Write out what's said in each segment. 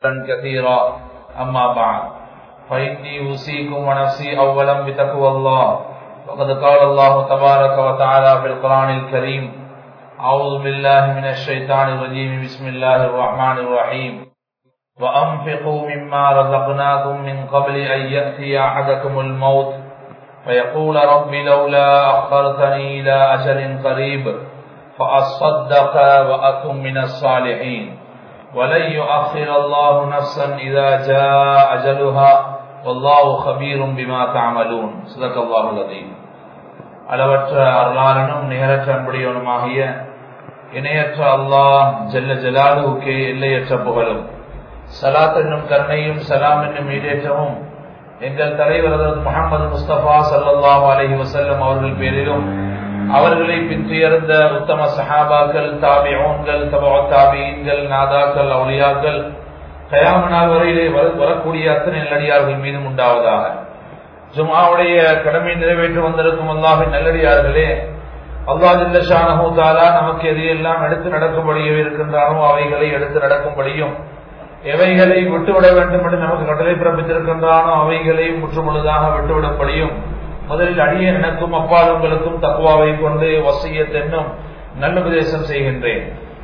كثيرا أما بعد فإني أوصيكم ونفسي أولا بتقوى الله وقد قال الله تبارك وتعالى في القرآن الكريم أعوذ بالله من الشيطان الرجيم بسم الله الرحمن الرحيم وأنفقوا مما رزقناكم من قبل أن يأتي أحدكم الموت فيقول رب لولا أخرتني إلى أجل قريب فأصدق وأكن من الصالحين ولن يؤخر الله نفسا إذا جاء أجلها والله خبير بما تعملون صدق الله العظيم அளவற்ற அருளாளனும் நிகரற்ற அன்புடையவனுமாகிய இணையற்ற அல்லாஹ் ஜல்ல ஜலாலுவுக்கே எல்லையற்ற புகழும் சலாத் என்னும் கருணையும் சலாம் என்னும் ஈடேற்றமும் எங்கள் தலைவர் முகமது முஸ்தபா சல்லாஹூ அலஹி வசல்லம் அவர்கள் பேரிலும் அவர்களை பின்துயர்ந்த உத்தம சஹாபாக்கள் தாபியோன்கள் தபா தாபியன்கள் நாதாக்கள் அவுளியாக்கள் கயாமனால் வரையிலே வரக்கூடிய அத்தனை நல்லடியார்கள் மீதும் உண்டாவதாக ஜுமாவுடைய கடமை நிறைவேற்றி வந்திருக்கும் அல்லாஹின் நல்லடியார்களே அல்லா ஜில்லஷானஹூ தாலா நமக்கு எதையெல்லாம் எடுத்து நடக்கும்படியோ இருக்கின்றானோ அவைகளை எடுத்து நடக்கும்படியும் எவைகளை விட்டுவிட வேண்டும் என்று நமக்கு கட்டளை பிறப்பித்திருக்கின்றானோ அவைகளை முற்றுமுழுதாக விட்டுவிடும்படியும் முதலில் அடிய எனக்கும் அப்பாலுங்களுக்கும் தக்குவாவை கொண்டு வசியத்தென்னும் நல்லுபதேசம் செய்கின்றேன்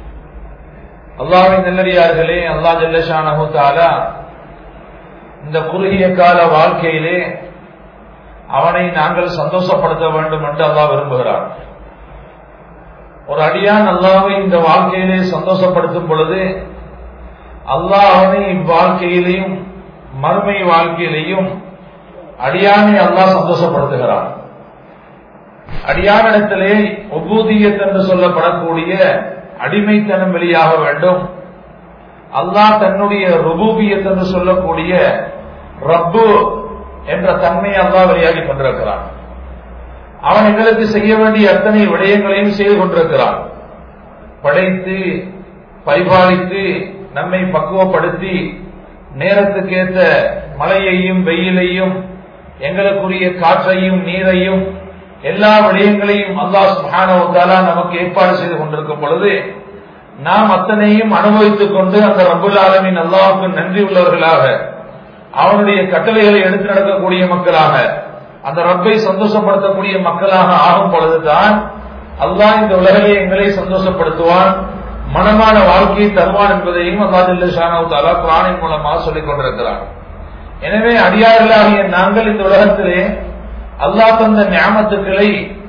அல்லாவின் நல்லடியார்களே அல்லா ஜல்லஷானஹூ தாலா இந்த குறுகிய கால வாழ்க்கையிலே அவனை நாங்கள் சந்தோஷப்படுத்த வேண்டும் என்று அல்லாஹ் விரும்புகிறார் ஒரு அடியான் அல்லாவை இந்த வாழ்க்கையிலே சந்தோஷப்படுத்தும் பொழுது அல்லாஹ் அவனை இவ்வாழ்க்கையிலையும் மறுமை வாழ்க்கையிலையும் அடியானை அல்லாஹ் சந்தோஷப்படுத்துகிறான் அடியானிடத்திலே ஒவ்வூதியத் என்று சொல்லப்படக்கூடிய அடிமைத்தனம் வெளியாக வேண்டும் அல்லாஹ் தன்னுடைய ருபூபியத் என்று சொல்லக்கூடிய ரப்பு என்ற தன்மையை அல்லாஹ் வெளியாகி கொண்டிருக்கிறான் அவன் எங்களுக்கு செய்ய வேண்டிய அத்தனை விடயங்களையும் செய்து கொண்டிருக்கிறான் படைத்து பரிபாலித்து நம்மை பக்குவப்படுத்தி நேரத்துக்கேற்ற மழையையும் வெயிலையும் எங்களுக்குரிய காற்றையும் நீரையும் எல்லா விடயங்களையும் அல்லாஹ் சுஹானவத்தாலா நமக்கு ஏற்பாடு செய்து கொண்டிருக்கும் பொழுது நாம் அத்தனையும் அனுபவித்துக் கொண்டு அந்த ரபுல் ஆலமின் அல்லாவுக்கு நன்றி உள்ளவர்களாக அவனுடைய கட்டளைகளை எடுத்து நடக்கக்கூடிய மக்களாக அந்த ரப்பை சந்தோஷப்படுத்தக்கூடிய மக்களாக ஆகும் பொழுதுதான் அல்லாஹ் இந்த உலகிலே எங்களை சந்தோஷப்படுத்துவான் மனமான வாழ்க்கையை தருவான் என்பதையும் அல்லாஹாலா குரானின் மூலமாக சொல்லிக் கொண்டிருக்கிறார் எனவே அடியார்களாகிய நாங்கள் இந்த உலகத்திலே அல்லாஹ் தந்த ஞாபகத்துக்களை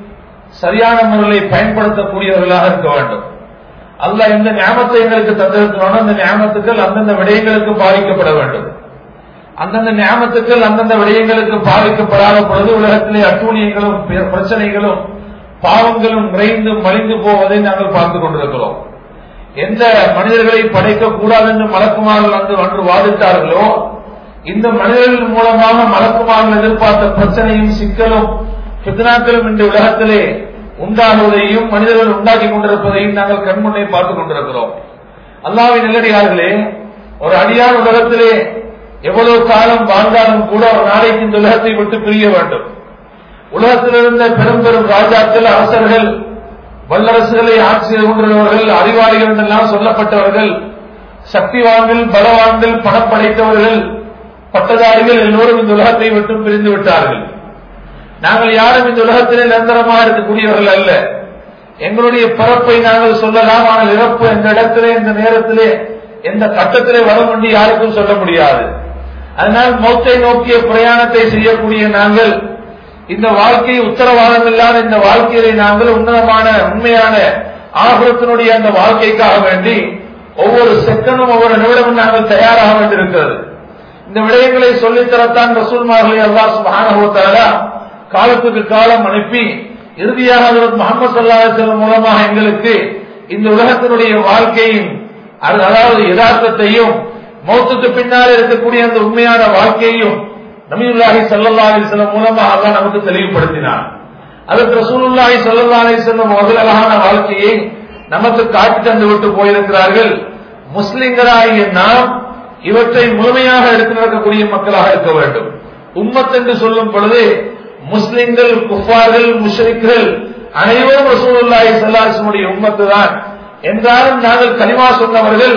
சரியான முறையில் பயன்படுத்தக்கூடியவர்களாக இருக்க வேண்டும் அல்லாஹ் எந்த ஞாபகத்தை எங்களுக்கு தந்திருக்கிறோம் அந்த ஞாபகத்துக்கள் அந்தந்த விடயங்களுக்கு பாதிக்கப்பட வேண்டும் அந்தந்த ஞாபகத்துக்கள் அந்தந்த விடயங்களுக்கு பாதிக்கப்படாத பொழுது உலகத்திலே அட்டூழியங்களும் பிரச்சனைகளும் பாவங்களும் நிறைந்து மலிந்து போவதை நாங்கள் பார்த்து கொண்டிருக்கிறோம் எந்த மனிதர்களை படைக்க கூடாது என்று மலக்குமார்கள் வந்து அன்று வாதிட்டார்களோ இந்த மனிதர்கள் மூலமாக மலக்குமார்கள் எதிர்பார்த்த பிரச்சனையும் சிக்கலும் பித்னாக்களும் இந்த உலகத்திலே உண்டாகுவதையும் மனிதர்கள் உண்டாக்கி கொண்டிருப்பதையும் நாங்கள் கண்முன்னே பார்த்துக் கொண்டிருக்கிறோம் அல்லாவின் நல்லடியார்களே ஒரு அடியார் உலகத்திலே எவ்வளவு காலம் வாழ்ந்தாலும் கூட ஒரு நாளைக்கு இந்த உலகத்தை விட்டு பிரிய வேண்டும் உலகத்தில் இருந்த பெரும் பெரும் ராஜாக்கள் அரசர்கள் வல்லரசுகளை ஆட்சி செய்து கொண்டிருந்தவர்கள் அறிவாளிகள் என்றெல்லாம் சொல்லப்பட்டவர்கள் சக்திவான்கள் பலவான்கள் பணம் படைத்தவர்கள் பட்டதாரிகள் எல்லோரும் இந்த உலகத்தை விட்டு பிரிந்து விட்டார்கள் நாங்கள் யாரும் இந்த உலகத்திலே நிரந்தரமாக இருக்கக்கூடியவர்கள் அல்ல எங்களுடைய பிறப்பை நாங்கள் சொல்லலாம் ஆனால் இறப்பு எந்த இடத்திலே இந்த நேரத்திலே எந்த கட்டத்திலே வரும் என்று யாருக்கும் சொல்ல முடியாது அதனால் மௌத்தை நோக்கிய பிரயாணத்தை செய்யக்கூடிய நாங்கள் இந்த வாழ்க்கை உத்தரவாதம் இல்லாத இந்த வாழ்க்கையை நாங்கள் உன்னதமான உண்மையான ஆகுரத்தினுடைய அந்த வாழ்க்கைக்காக வேண்டி ஒவ்வொரு செகண்டும் ஒவ்வொரு நிமிடமும் நாங்கள் தயாராக வேண்டியிருக்கிறது இந்த விடயங்களை சொல்லித்தரத்தான் ரசூல்மார்களை அல்லா சுபானுவத்தால காலத்துக்கு காலம் அனுப்பி இறுதியாக முகமது சல்லா செல்லும் மூலமாக எங்களுக்கு இந்த உலகத்தினுடைய வாழ்க்கையின் அதாவது யதார்த்தத்தையும் மௌத்துக்கு பின்னால் இருக்கக்கூடிய அந்த உண்மையான வாழ்க்கையையும் நபியுல்லாஹி சல்லா அலிஸ்லம் மூலமாக அல்லாஹ் நமக்கு தெளிவுபடுத்தினார் அதற்கு ரசூலுல்லாஹி சல்லா அலிஸ்லம் முதலகான வாழ்க்கையை நமக்கு காட்டி தந்து விட்டு போயிருக்கிறார்கள் முஸ்லிம்களாகிய நாம் இவற்றை முழுமையாக எடுத்து நடக்கக்கூடிய மக்களாக இருக்க வேண்டும் உம்மத் என்று சொல்லும் பொழுது முஸ்லிம்கள் குஃபார்கள் முஷ்ரிக்கள் அனைவரும் ரசூலுல்லாஹி ஸல்லல்லாஹு உம்மத்து தான் என்றாலும் நாங்கள் கலிமா சொன்னவர்கள்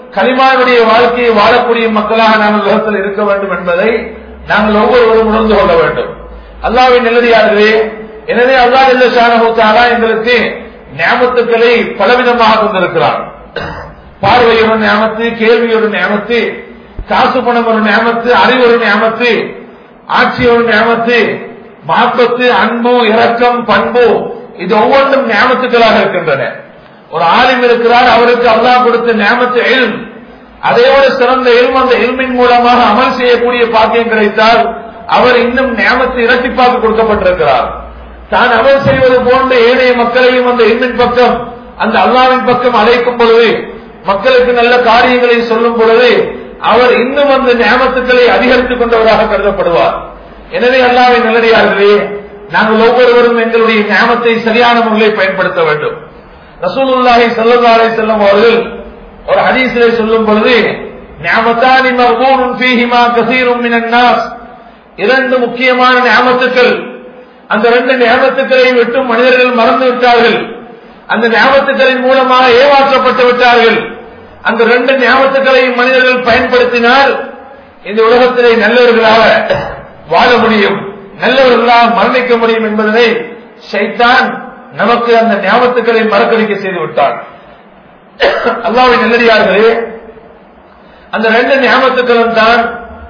கலிமானுடைய வாழ்க்கையை வாழக்கூடிய மக்களாக நாங்கள் உலகத்தில் இருக்க வேண்டும் என்பதை நாங்கள் ஒவ்வொருவரும் உணர்ந்து கொள்ள வேண்டும் அல்லாவின் நிலடியார்களே எனவே அல்லா இல்ல எங்களுக்கு ஞாபகத்துக்களை பலவிதமாக கொண்டிருக்கிறார் பார்வை ஒரு ஞாபத்து கேள்வி ஒரு ஞாபத்து காசு பணம் ஒரு ஞாபத்து அறிவு ஒரு ஞாபத்து ஆட்சி ஒரு ஞாபத்து மாப்பத்து அன்பு இரக்கம் பண்பு இது ஒவ்வொன்றும் ஞாபத்துக்களாக இருக்கின்றன ஒரு ஆலிம் இருக்கிறார் அவருக்கு அல்லாஹ் கொடுத்த ஞாபத்து எல்ம் அதையோட சிறந்த எல்ம் அந்த எல்மின் மூலமாக அமல் செய்யக்கூடிய பாக்கியம் கிடைத்தால் அவர் இன்னும் ஞாபத்து இரட்டிப்பாக கொடுக்கப்பட்டிருக்கிறார் தான் அமல் செய்வது போன்ற ஏனைய மக்களையும் அந்த எல்மின் பக்கம் அந்த அல்லாவின் பக்கம் அழைக்கும் பொழுது மக்களுக்கு நல்ல காரியங்களை சொல்லும் பொழுது அவர் இன்னும் அந்த ஞாபத்துக்களை அதிகரித்துக் கொண்டவராக கருதப்படுவார் எனவே அல்லாவின் நல்லடியார்களே நாங்கள் ஒவ்வொருவரும் எங்களுடைய ஞாபத்தை சரியான முறையில் பயன்படுத்த வேண்டும் ரசூலுல்லாஹி ஸல்லல்லாஹு அலைஹி வஸல்லம் அவர்கள் ஒரு ஹதீஸிலே சொல்லும் பொழுது நிஅமத்தானி மக்பூனுன் ஃபீஹிமா கஸீரும் மினன் நாஸ் இரண்டு முக்கியமான நியமத்துக்கள் அந்த ரெண்டு நியமத்துக்களை விட்டு மனிதர்கள் மறந்து விட்டார்கள் அந்த நியமத்துக்களின் மூலமாக ஏமாற்றப்பட்டு விட்டார்கள் அந்த ரெண்டு நியமத்துக்களையும் மனிதர்கள் பயன்படுத்தினால் இந்த உலகத்திலே நல்லவர்களாக வாழ முடியும் நல்லவர்களாக மரணிக்க முடியும் என்பதனை ஷைத்தான் நமக்கு அந்த ஞாபகத்துக்களை மறக்கடிக்க செய்து விட்டார் அல்லாவின் நல்லடியார்களே அந்த ரெண்டு ஞாபகத்துக்களும் தான்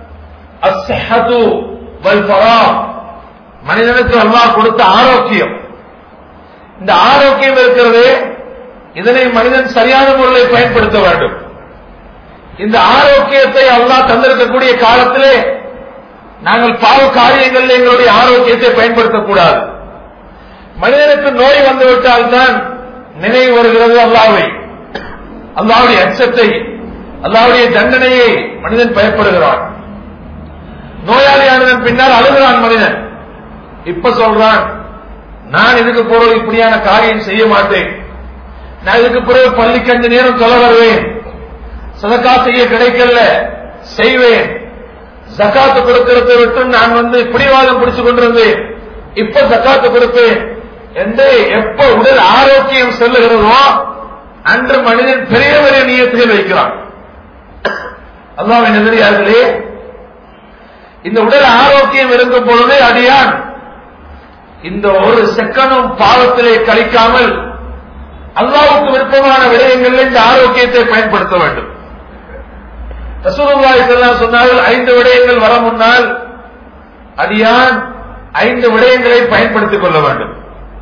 அஸ்ஹது வல் ஃபரா மனிதனுக்கு அல்லாஹ் கொடுத்த ஆரோக்கியம் இந்த ஆரோக்கியம் இருக்கிறது இதனை மனிதன் சரியான முறையில் பயன்படுத்த வேண்டும் இந்த ஆரோக்கியத்தை அல்லாஹ் தந்திருக்கக்கூடிய காலத்திலே நாங்கள் பாவ காரியங்களில் எங்களுடைய ஆரோக்கியத்தை பயன்படுத்தக்கூடாது மனிதனுக்கு நோய் வந்துவிட்டால் தான் நினைவு வருகிறது அல்லாவை அல்லாவுடைய அச்சத்தை அல்லாவுடைய தண்டனையை மனிதன் பயப்படுகிறான் நோயாளியானதன் பின்னால் அழுகிறான் மனிதன் இப்ப சொல்றான் நான் இதுக்கு பிறகு இப்படியான காரியம் செய்ய மாட்டேன் நான் இதுக்கு பிறகு பள்ளிக்கு அஞ்சு நேரம் சொல்ல வருவேன் சதக்கா செய்ய கிடைக்கல செய்வேன் ஜக்காத்து கொடுக்கிறதை விட்டு நான் வந்து பிடிவாதம் பிடிச்சு கொண்டிருந்தேன் இப்ப ஜக்காத்து கொடுப்பேன் என்று எப்ப உடல் ஆரோக்கியம் செல்லுகிறதோ அன்று மனிதன் பெரிய பெரிய நியத்துகள் வைக்கிறான் அல்லாவின் எதிரியார்களே இந்த உடல் ஆரோக்கியம் இருக்கும் பொழுது அடியான் இந்த ஒரு செக்கனும் பாவத்திலே கழிக்காமல் அல்லாவுக்கு விருப்பமான விடயங்களில் இந்த ஆரோக்கியத்தை பயன்படுத்த வேண்டும் ரசூலுல்லாஹி ஸல்லல்லாஹு சொன்னார்கள் ஐந்து விடயங்கள் வர முன்னால் அடியான் ஐந்து விடயங்களை பயன்படுத்திக் கொள்ள வேண்டும்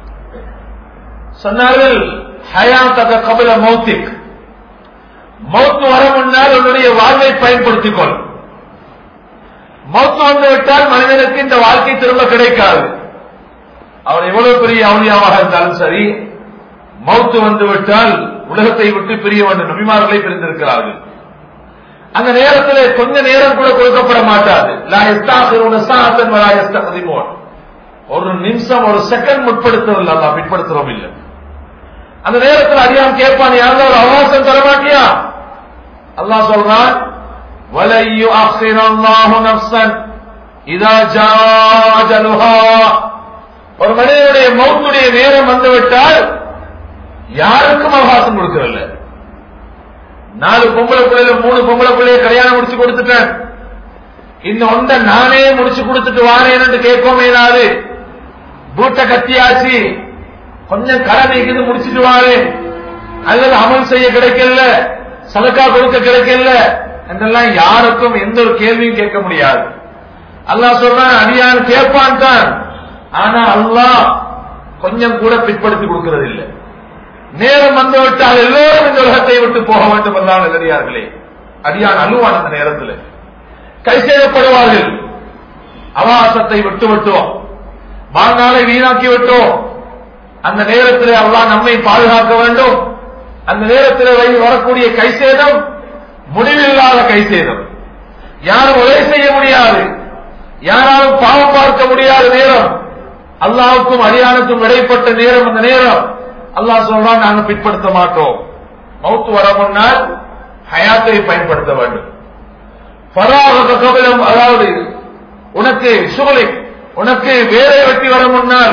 சொன்னார்கள் ஹயாத்தக கபில மௌத்திக் மௌத்து வர முன்னால் உன்னுடைய வாழ்வை பயன்படுத்திக் கொள் மௌத்து வந்து விட்டால் மனிதனுக்கு இந்த வாழ்க்கை திரும்ப கிடைக்காது அவர் எவ்வளவு பெரிய அவனியாவாக இருந்தாலும் சரி மௌத்து வந்து விட்டால் உலகத்தை விட்டு பிரிய வேண்டும் நபிமார்களை பிரிந்திருக்கிறார்கள் அந்த நேரத்தில் கொஞ்ச நேரம் கூட கொடுக்கப்பட மாட்டாது ஒரு நிமிஷம் ஒரு செகண்ட் முற்படுத்துறதில்ல அல்லா பிற்படுத்துறோம் இல்லை அந்த நேரத்தில் அறியாம கேட்பான் யாரும் ஒரு அவகாசம் தர மாட்டியா அல்லா சொல்றான் வலையு அல்லாஹு நப்சன் இதா ஜாஜலுஹா ஒரு மனிதனுடைய மௌத்துடைய நேரம் வந்துவிட்டால் யாருக்கும் அவகாசம் கொடுக்கறதில்ல நாலு பொம்பளை பிள்ளைல மூணு பொம்பளை பிள்ளைய கல்யாணம் முடிச்சு கொடுத்துட்டேன் இந்த ஒன்றை நானே முடிச்சு கொடுத்துட்டு வாரேன்னு கேட்கவும் இயலாது பூட்டை கத்தியாச்சு கொஞ்சம் கடன் நீக்குது முடிச்சுட்டு வாரேன் அல்லது அமல் செய்ய கிடைக்கல சலக்கா கொடுக்க கிடைக்கல என்றெல்லாம் யாருக்கும் எந்த ஒரு கேள்வியும் கேட்க முடியாது அல்லாஹ் சொல்றான் அடியான் கேட்பான் தான் ஆனா அல்லாஹ் கொஞ்சம் கூட பிற்படுத்தி கொடுக்கிறது இல்லை நேரம் வந்து விட்டால் எல்லோரும் இந்த உலகத்தை விட்டு போக வேண்டும் என்றால் எதிரியார்களே அடியான் அழுவான் அந்த நேரத்தில் கை செய்யப்படுவார்கள் அவாசத்தை விட்டு விட்டோம் வாழ்நாளை வீணாக்கி விட்டோம் அந்த நேரத்தில் அல்லாஹ் நம்மை பாதுகாக்க வேண்டும் அந்த நேரத்தில் வரக்கூடிய கை சேதம் முடிவில்லாத கை சேதம் யாரும் உதவி செய்ய முடியாது யாராலும் பாவம் பார்க்க முடியாத நேரம் அல்லாவுக்கும் அரியானுக்கும் இடைப்பட்ட நேரம் அந்த நேரம் அல்லாஹ் சொல்றான் நாங்க பிற்படுத்த மாட்டோம் மௌத்து வர முன்னால் ஹயாத்தை பயன்படுத்த வேண்டும் பராக கபிலம் அதாவது உனக்கு சுகலை உனக்கு வேலை வெட்டி வர முன்னால்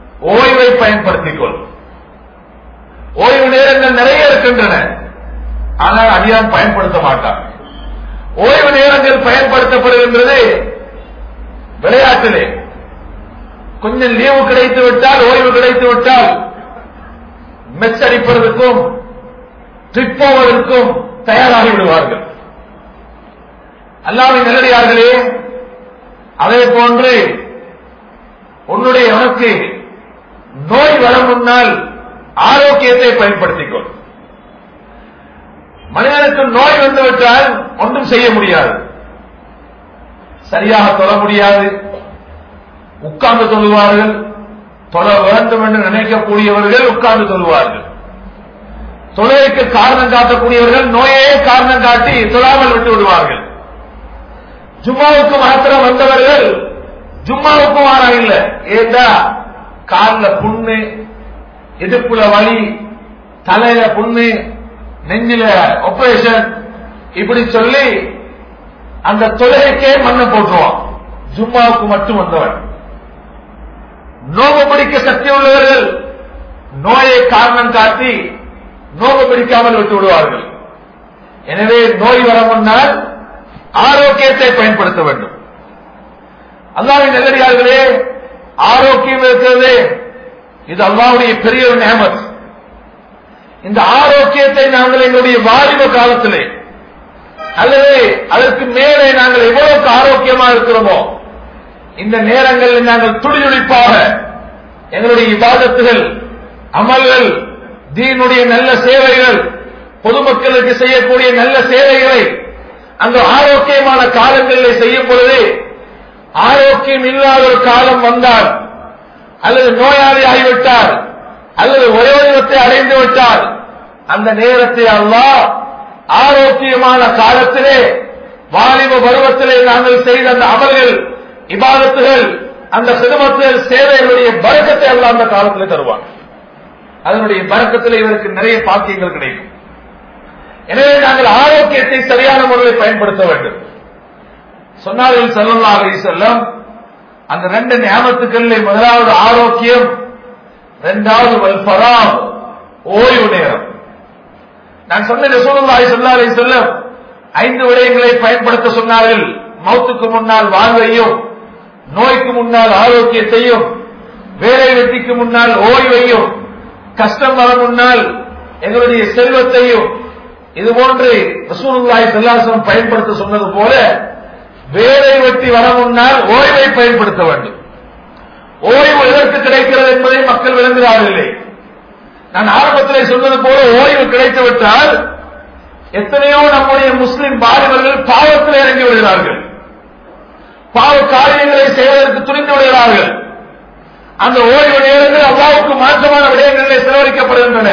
ஓய்வை பயன்படுத்திக் கொள் ஓய்வு நேரங்கள் நிறைய இருக்கின்றன ஆனால் அடியான் பயன்படுத்த மாட்டான் ஓய்வு நேரங்கள் பயன்படுத்தப்படுகின்றது விளையாட்டிலே கொஞ்சம் லீவு கிடைத்து விட்டால் ஓய்வு கிடைத்து விட்டால் மெஸ் அடிப்பதற்கும் ட்ரிப் போவதற்கும் தயாராகி விடுவார்கள் அல்லாவின் நிலடியார்களே அதே போன்று உன்னுடைய உனக்கு நோய் வர முன்னால் ஆரோக்கியத்தை பயன்படுத்திக்கொள் மனிதனுக்கு நோய் வந்துவிட்டால் ஒன்றும் செய்ய முடியாது சரியாக தொழ முடியாது உட்கார்ந்து தொழுவார்கள் தொழ வேண்டும் என்று நினைக்கக்கூடியவர்கள் உட்கார்ந்து தொழுவார்கள் தொழிலுக்கு காரணம் காட்டக்கூடியவர்கள் நோயே காரணம் காட்டி தொழாமல் விட்டு விடுவார்கள் ஜும்மாவுக்கு மாத்திரம் வந்தவர்கள் ஜும்மாவுக்கு வாரம் இல்ல ஏதா காலில் புண்ணு இடுப்புல வலி தலையில புண்ணு நெஞ்சில ஆபரேஷன் இப்படி சொல்லி அந்த தொழுகைக்கே மண்ணை போட்டுருவான் ஜும்மாவுக்கு மட்டும் வந்தவன் நோவு பிடிக்க சக்தி உள்ளவர்கள் நோயை காரணம் காட்டி நோவு பிடிக்காமல் விட்டு விடுவார்கள் எனவே நோய் வர முன்னால் ஆரோக்கியத்தை பயன்படுத்த வேண்டும் அல்லாவின் நெல்லடியார்களே ஆரோக்கியம் இருக்கிறது இது அல்லாவுடைய பெரிய ஒரு நேமத் இந்த ஆரோக்கியத்தை நாங்கள் எங்களுடைய வாலிப காலத்திலே அல்லது அதற்கு மேலே நாங்கள் எவ்வளவுக்கு ஆரோக்கியமாக இருக்கிறோமோ இந்த நேரங்களில் நாங்கள் துடிதுடிப்பாக எங்களுடைய இபாதத்துகள் அமல்கள் தீனுடைய நல்ல சேவைகள் பொதுமக்களுக்கு செய்யக்கூடிய நல்ல சேவைகளை அந்த ஆரோக்கியமான காலங்களில் செய்யும் பொழுது ஆரோக்கியம் இல்லாத ஒரு காலம் வந்தால் அல்லது நோயாளி ஆகிவிட்டால் அல்லது வயோதிகத்தை அடைந்து விட்டால் அந்த நேரத்தை அல்லாஹ் ஆரோக்கியமான காலத்திலே வாலிப பருவத்திலே நாங்கள் செய்த அந்த அமல்கள் இபாதத்துகள் அந்த சிறுமத்தில் சேவைகளுடைய பறக்கத்தை எல்லாம் அந்த காலத்தில் தருவாங்க அதனுடைய பறக்கத்தில் இவருக்கு நிறைய பாக்கியங்கள் கிடைக்கும் எனவே நாங்கள் ஆரோக்கியத்தை சரியான முறையில் பயன்படுத்த வேண்டும் சொன்னார்கள் செல்லல்லா அலி செல்லம் அந்த ரெண்டு ஞாபகத்துக்களில் முதலாவது ஆரோக்கியம் இரண்டாவது வல்பராம் ஓய்வு நேரம் நான் சொன்ன ரசூலுல்லாஹி ஸல்லல்லாஹு அலைஹி வஸல்லம் ஐந்து விடயங்களை பயன்படுத்த சொன்னார்கள் மௌத்துக்கு முன்னால் வாழ்வையும் நோய்க்கு முன்னால் ஆரோக்கியத்தையும் வேலை வெற்றிக்கு முன்னால் ஓய்வையும் கஷ்டம் வர முன்னால் எங்களுடைய செல்வத்தையும் இது போன்று ரசூலுல்லாஹி ஸல்லல்லாஹு பயன்படுத்த சொன்னது போல வேலை வெற்றி வர முன்னால் ஓய்வை பயன்படுத்த வேண்டும் ஓய்வு எதற்கு கிடைக்கிறது என்பதை மக்கள் விளங்குகிறார்கள் இல்லை நான் ஆரம்பத்தில் சொன்னது போல ஓய்வு கிடைத்து விட்டால் எத்தனையோ நம்முடைய முஸ்லிம் பாலிபர்கள் பாவத்தில் இறங்கி விடுகிறார்கள் பாவ காரியங்களை செய்வதற்கு துணிந்து விடுகிறார்கள் அந்த ஓய்வு நேரங்கள் அல்லாவுக்கு மாற்றமான விடயங்களில் செலவழிக்கப்படுகின்றன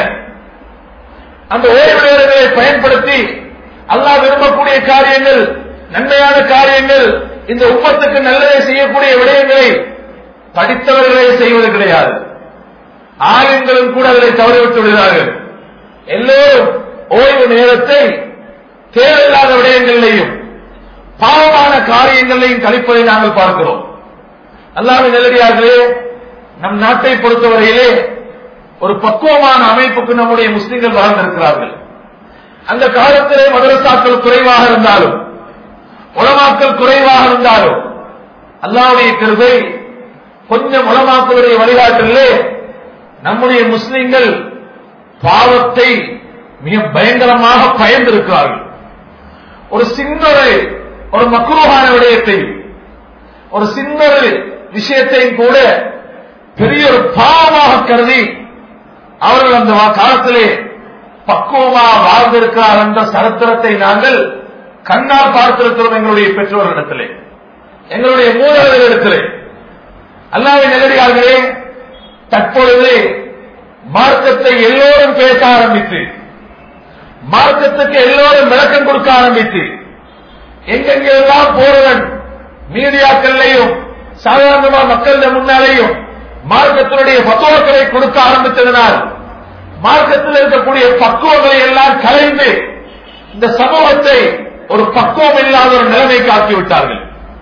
அந்த ஓய்வு நேரங்களை பயன்படுத்தி அல்லாஹ் விரும்பக்கூடிய காரியங்கள் நன்மையான காரியங்கள் இந்த உம்மத்துக்கு நல்லதை செய்யக்கூடிய விடயங்களை படித்தவர்களே செய்வது கிடையாது ஆலயங்களும் கூட அதை தவறிவிட்டு விடுகிறார்கள் எல்லோரும் ஓய்வு நேரத்தை தேவையில்லாத விடயங்களிலையும் பாவமான காரியங்களையும் கழிப்பதை நாங்கள் பார்க்கிறோம் அல்லாத நெல்லடியார்களே நம் நாட்டை பொறுத்தவரையிலே ஒரு பக்குவமான அமைப்புக்கு நம்முடைய முஸ்லிம்கள் வாழ்ந்திருக்கிறார்கள் அந்த காலத்திலே மதரசாக்கள் குறைவாக இருந்தாலும் உளமாக்கல் குறைவாக இருந்தாலும் அல்லாவுடைய கருவை கொஞ்சம் உளமாக்களுடைய வழிகாட்டிலே நம்முடைய முஸ்லிம்கள் பாவத்தை மிக பயங்கரமாக பயந்திருக்கிறார்கள் ஒரு சின்ன ஒரு மக்குருவான விடயத்தை ஒரு சின்ன விஷயத்தையும் கூட பெரிய ஒரு பாவமாக கருதி அவர்கள் அந்த காலத்திலே பக்குவமாக வாழ்ந்திருக்கிறார் என்ற சரித்திரத்தை நாங்கள் கண்ணால் பார்த்திருக்கிறோம் எங்களுடைய பெற்றோர்களிடத்திலே எங்களுடைய மூலவர்களிடத்திலே அல்லாவின் நெல்லடியார்களே தற்பொழுது மார்க்கத்தை எல்லோரும் பேச ஆரம்பித்து மார்க்கத்துக்கு எல்லோரும் விளக்கம் கொடுக்க ஆரம்பித்து எங்கெங்கெல்லாம் போறவன் மீடியாக்கள்லையும் சாதாரணமா மக்களிடம் முன்னாலேயும் மார்க்கத்தினுடைய பத்துவக்களை கொடுக்க ஆரம்பித்ததனால் மார்க்கத்தில் இருக்கக்கூடிய பக்குவங்களை எல்லாம் கலைந்து இந்த சமூகத்தை ஒரு பக்குவம் இல்லாத ஒரு நிலைமைக்கு ஆக்கிவிட்டார்கள்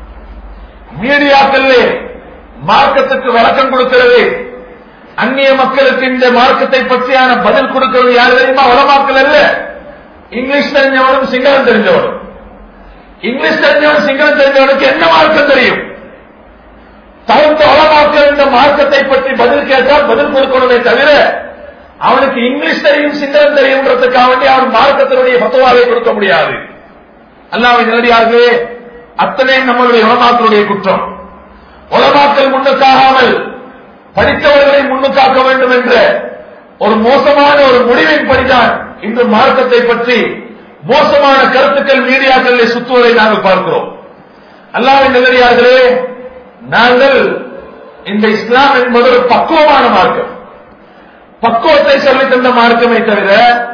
மீடியாக்களே மார்க்கத்துக்கு விளக்கம் கொடுக்கிறது அந்நிய மக்களுக்கு இந்த மார்க்கத்தை பற்றியான பதில் கொடுக்கிறது யார் தெரியுமா வளமாக்கல் அல்ல இங்கிலீஷ் தெரிஞ்சவனும் சிங்களம் தெரிஞ்சவனும் இங்கிலீஷ் தெரிஞ்சவன் சிங்களம் தெரிஞ்சவனுக்கு என்ன மார்க்கம் தெரியும் தகுந்த உலமாக்கள் இந்த மார்க்கத்தை பற்றி பதில் கேட்டால் பதில் கொடுக்கணுமே தவிர அவனுக்கு இங்கிலீஷ் தெரியும் சிங்களம் தெரியும்ன்றதுக்காக வேண்டி அவன் மார்க்கத்தினுடைய பத்துவாவை கொடுக்க முடியாது அல்லாவை நேரடியாகவே அத்தனை நம்மளுடைய உலமாக்களுடைய குற்றம் உலமாக்கள் முன்னுக்காகாமல் படித்தவர்களை முன்னுக்காக்க வேண்டும் என்ற ஒரு மோசமான ஒரு முடிவின் படிதான் இன்று மார்க்கத்தை பற்றி மோசமான கருத்துக்கள் மீடியாக்களில் சுத்துவதை நாங்கள் பார்க்கிறோம் அல்லாவின் நிலையார்களே நாங்கள் இந்த இஸ்லாம் என்பது ஒரு பக்குவமான மார்க்கம் பக்குவத்தை சொல்லி தந்த மார்க்கமே தவிர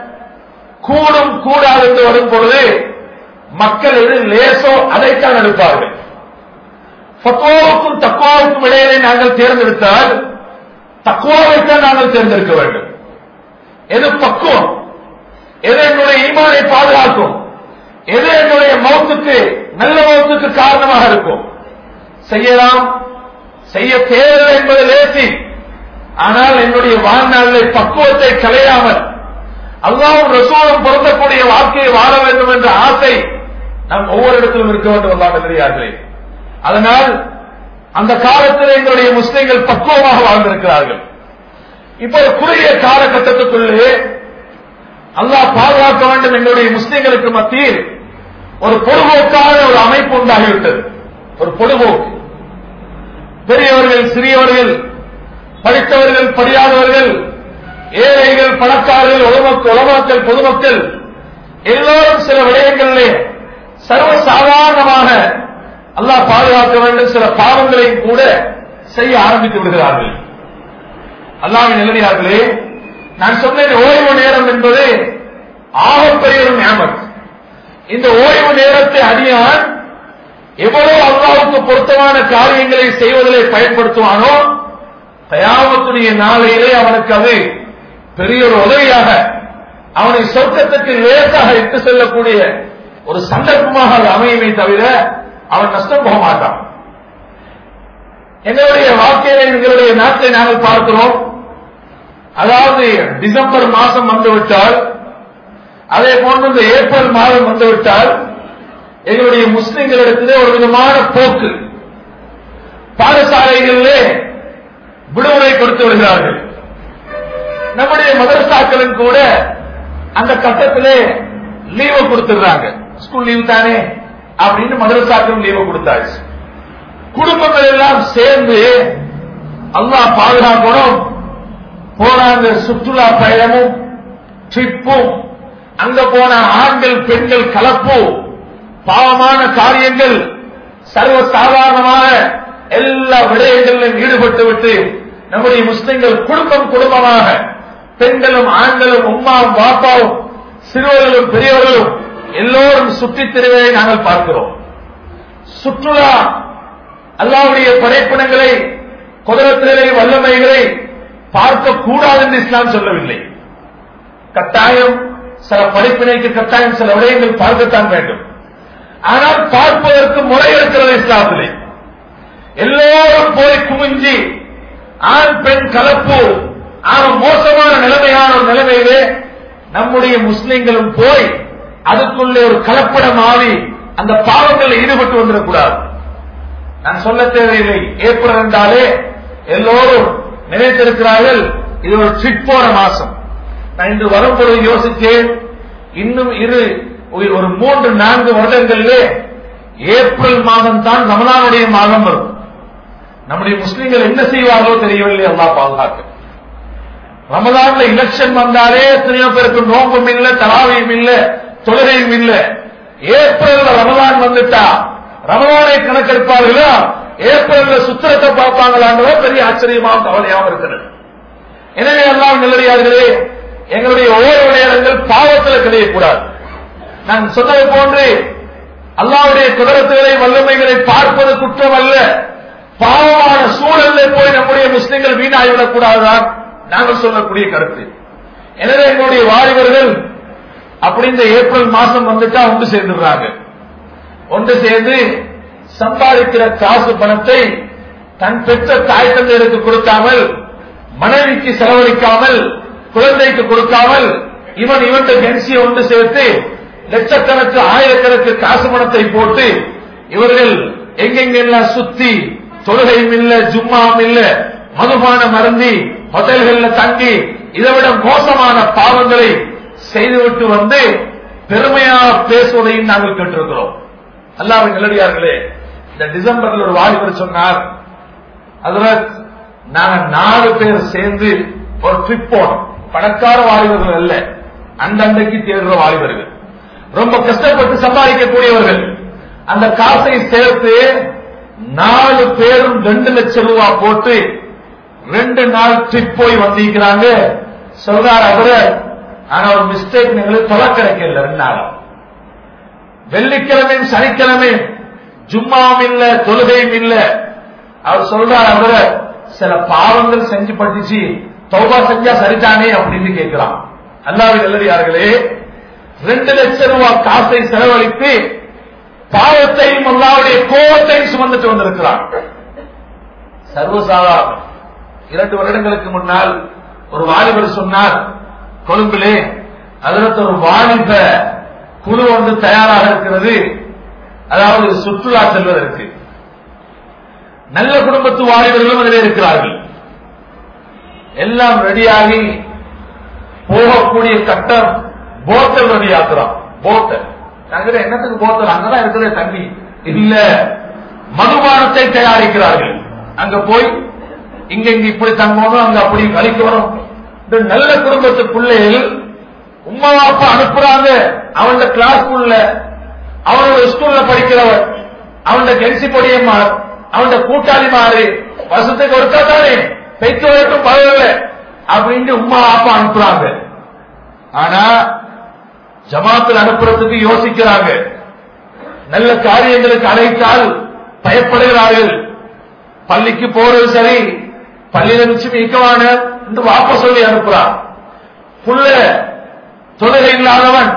கூடும் கூடாது என்று வரும் பொழுது மக்கள் எது லேசோ அதைத்தான் எடுப்பார்கள் பக்குவாவுக்கும் தக்குவாவுக்கும் இடையிலே நாங்கள் தேர்ந்தெடுத்தால் தக்குவாவைத்தான் நாங்கள் தேர்ந்தெடுக்க வேண்டும் எது பக்குவம் எது என்னுடைய ஈமானை பாதுகாக்கும் எது என்னுடைய மௌத்துக்கு நல்ல மௌத்துக்கு காரணமாக இருக்கும் செய்யலாம் செய்ய தேவையில்லை என்பது லேசி ஆனால் என்னுடைய வாழ்நாளில் பக்குவத்தை கலையாமல் அல்லாவும் ரசூலும் பொருந்தக்கூடிய வாழ்க்கையை வாழ வேண்டும் என்ற ஆசை நம் ஒவ்வொரு இடத்திலும் இருக்க வேண்டும் அல்லாமல் தெரியார்களே அதனால் அந்த காலத்தில் எங்களுடைய முஸ்லிம்கள் பக்குவமாக வாழ்ந்திருக்கிறார்கள் இப்ப குறுகிய காலகட்டத்துக்குள்ளே அல்லாஹ் பாதுகாக்க வேண்டும் எங்களுடைய முஸ்லிம்களுக்கு மத்தியில் ஒரு பொதுபோக்கான ஒரு அமைப்பு உண்டாகிவிட்டது ஒரு பொதுபோக்கு பெரியவர்கள் சிறியவர்கள் படித்தவர்கள் படியாதவர்கள் ஏழைகள் பணக்காரர்கள் உலமக்கள் உலமாக்கள் பொதுமக்கள் எல்லோரும் சில விடயங்களிலே சர்வசாதாரணமாக அல்லாஹ் பாதுகாக்க வேண்டும் சில பாவங்களையும் கூட செய்ய ஆரம்பித்து விடுகிறார்கள் அல்லாவின் நிலையார்களே நான் சொன்னேன் ஓய்வு நேரம் என்பது ஆகப்பெரிய ஒரு நியமம் இந்த ஓய்வு நேரத்தை அடியான் எவ்வளவு அல்லாவுக்கு பொருத்தமான காரியங்களை செய்வதிலே பயன்படுத்துவானோ தயாமத்துடைய நாளையிலே அவனுக்கு அது பெரிய ஒரு உதவியாக அவனை சொர்க்கத்துக்கு லேசாக இட்டு செல்லக்கூடிய ஒரு சந்தர்ப்பமாக அது அமையுமே தவிர அவன் நஷ்டம் போக மாட்டான் எங்களுடைய வாழ்க்கையில எங்களுடைய நாட்டை நாங்கள் பார்க்கிறோம் அதாவது டிசம்பர் மாதம் வந்துவிட்டால் அதே போன்று இந்த ஏப்ரல் மாதம் வந்துவிட்டால் எங்களுடைய முஸ்லிம்களிடத்திலே ஒரு விதமான போக்கு பாடசாலைகளிலே விடுமுறை கொடுத்து வருகிறார்கள் நம்முடைய மதரசாக்களும் கூட அந்த கட்டத்திலே லீவு கொடுத்துடுறாங்க ஸ்கூல் லீவு தானே அப்படின்னு மதரசாக்களும் லீவு கொடுத்தாச்சு குடும்பங்கள் எல்லாம் சேர்ந்து அல்லாஹ் பாதுகாக்கணும் போனாங்க சுற்றுலா பயணமும் ட்ரிப்பும் அங்க போன ஆண்கள் பெண்கள் கலப்பு பாவமான காரியங்கள் சர்வ சாதாரணமான எல்லா விடயங்களிலும் ஈடுபட்டு விட்டு நம்முடைய முஸ்லிம்கள் குடும்பம் குடும்பமாக பெண்களும் ஆண்களும் உம்மாவும் பாப்பாவும் சிறுவர்களும் பெரியவர்களும் எல்லோரும் சுற்றித் திரிவதை நாங்கள் பார்க்கிறோம் சுற்றுலா அல்லாவுடைய படைப்பினங்களை குதிரத்திலே வல்லமைகளை பார்க்க கூடாது என்று இஸ்லாம் சொல்லவில்லை கட்டாயம் சில படிப்பினைக்கு கட்டாயம் சில விடயங்கள் பார்க்கத்தான் வேண்டும் ஆனால் பார்ப்பதற்கு முறை இருக்கிறது இஸ்லாத்திலே எல்லோரும் போய் குமிஞ்சி ஆண் பெண் கலப்பு ஆக மோசமான நிலைமையான ஒரு நிலைமையிலே நம்முடைய முஸ்லிம்களும் போய் அதுக்குள்ளே ஒரு கலப்படம் ஆவி அந்த பாவங்களில் ஈடுபட்டு வந்துடக்கூடாது நான் சொல்ல தேவையில்லை ஏப்ரல் என்றாலே எல்லோரும் நினைத்திருக்கிறார்கள் இது ஒரு ட்ரிப் போன மாசம் நான் இன்று வரும்பொழுது யோசித்தேன் இன்னும் இரு ஒரு மூன்று நான்கு வருடங்களிலே ஏப்ரல் மாதம் தான் ரமலானுடைய மாதம் வரும் நம்முடைய முஸ்லிம்கள் என்ன செய்வார்களோ தெரியவில்லை அல்லா பாதுகாக்க ரமலான்ல எலெக்ஷன் வந்தாலே எத்தனையோ பேருக்கு நோம்பும் இல்ல தலாவையும் இல்ல தொழுகையும் இல்ல ஏப்ரல் ரமலான் வந்துட்டா ரமலானை கணக்கெடுப்பார்களா ஏப்ரல்ல சுத்திரத்தை பார்ப்பாங்களான்றதோ பெரிய ஆச்சரியமாகவும் கவலையாகவும் இருக்கிறது எனவே எல்லாம் நிலடியார்களே எங்களுடைய ஓய்வு நேரங்கள் பாவத்தில் கிடையக்கூடாது நான் சொன்னது போன்று அல்லாவுடைய குதிரத்துகளை வல்லமைகளை பார்ப்பது குற்றம் அல்ல பாவமான சூழல்ல போய் நம்முடைய முஸ்லிம்கள் வீணாகிவிடக் கூடாதுதான் நாங்கள் சொல்லக்கூடிய கருத்து எனவே எங்களுடைய வாலிபர்கள் அப்படி இந்த ஏப்ரல் மாசம் வந்துட்டா ஒன்று சேர்ந்துடுறாங்க ஒன்று சேர்ந்து சம்பாதிக்கிற காசு பணத்தை தன் பெற்ற தாய் தந்தையருக்கு கொடுக்காமல் மனைவிக்கு செலவழிக்காமல் குழந்தைக்கு கொடுக்காமல் இவன் இவன் கென்சியை ஒன்று சேர்த்து லட்சக்கணக்கு ஆயிரக்கணக்கு காசு பணத்தை போட்டு இவர்கள் எங்கெங்கெல்லாம் சுத்தி தொழுகையும் இல்ல ஜும்மாவும் இல்ல மதுபான மருந்தி ஹோட்டல்கள்ல தங்கி இதை விட மோசமான பாவங்களை செய்துவிட்டு வந்து பெருமையாக பேசுவதையும் நாங்கள் கேட்டிருக்கிறோம் அல்லாவின் நிலடியார்களே இந்த டிசம்பர்ல ஒரு வாலிபர் சொன்னார் அதுல நாங்க நாலு பேர் சேர்ந்து ஒரு ட்ரிப் போனோம் பணக்கார வாலிபர்கள் அல்ல அந்தண்டைக்கு தேடுற வாலிபர்கள் ரொம்ப கஷ்டப்பட்டு சம்பாதிக்கக்கூடியவர்கள் அந்த காசை சேர்த்து நாலு பேரும் ரெண்டு லட்சம் ரூபாய் போட்டு ரெண்டு நாள் ட்ரிப் போய் வந்திருக்கிறாங்க சொல்றார் அவரு ஆனா ஒரு மிஸ்டேக் எங்களுக்கு தொலை கிடைக்கல ரெண்டு நாளும் வெள்ளிக்கிழமையும் சனிக்கிழமையும் ஜும்மாவும் இல்ல தொழுகையும் இல்ல அவர் சொல்றார் அவரு சில பாவங்கள் செஞ்சு பட்டுச்சு தௌபா செஞ்சா சரிதானே அப்படின்னு கேட்கிறான் அல்லாவின் நல்லடியார்களே ரெண்டு லட்சம் ரூபாய் காசை செலவழித்து பாவத்தையும் அல்லாவுடைய கோபத்தையும் சுமந்துட்டு வந்திருக்கிறான் சர்வசாதாரணம் இரண்டு வருடங்களுக்கு முன்னால் ஒரு வாலிபர் சொன்னார் கொழும்பிலே அதற்கு ஒரு வாலிப குழு ஒன்று தயாராக இருக்கிறது அதாவது சுற்றுலா செல்வதற்கு நல்ல குடும்பத்து வாலிபர்களும் அதில் இருக்கிறார்கள் எல்லாம் ரெடியாகி போகக்கூடிய கட்டம் போத்தல் ரெடியாக்குறோம் போத்தல் நாங்க என்னத்துக்கு போத்தல் அங்கதான் இருக்கிற தண்ணி இல்ல மதுபானத்தை தயாரிக்கிறார்கள் அங்க போய் இங்க இங்க இப்படி தங்கணும் அங்க அப்படி கழிக்க வரும் இந்த நல்ல குடும்பத்து பிள்ளைகள் உமா அப்பா அனுப்புறாங்க அவனோட கிளாஸ் உள்ள அவனோட ஸ்கூல்ல படிக்கிறவன் அவனோட கென்சி பொடியம்மார் அவனோட கூட்டாளி மாறு வருஷத்துக்கு ஒருக்கா தானே பெற்றோருக்கும் பரவாயில்ல அப்படின்னு உமா அப்பா அனுப்புறாங்க ஆனா ஜமாத்தில் அனுப்புறதுக்கு யோசிக்கிறாங்க நல்ல காரியங்களுக்கு அழைத்தால் பயப்படுகிறார்கள் பள்ளிக்கு போறது சரி பள்ளியில மிச்சம் இக்கவான என்று வாப்ப சொல்லி அனுப்புறான் புள்ள தொழுகை இல்லாதவன்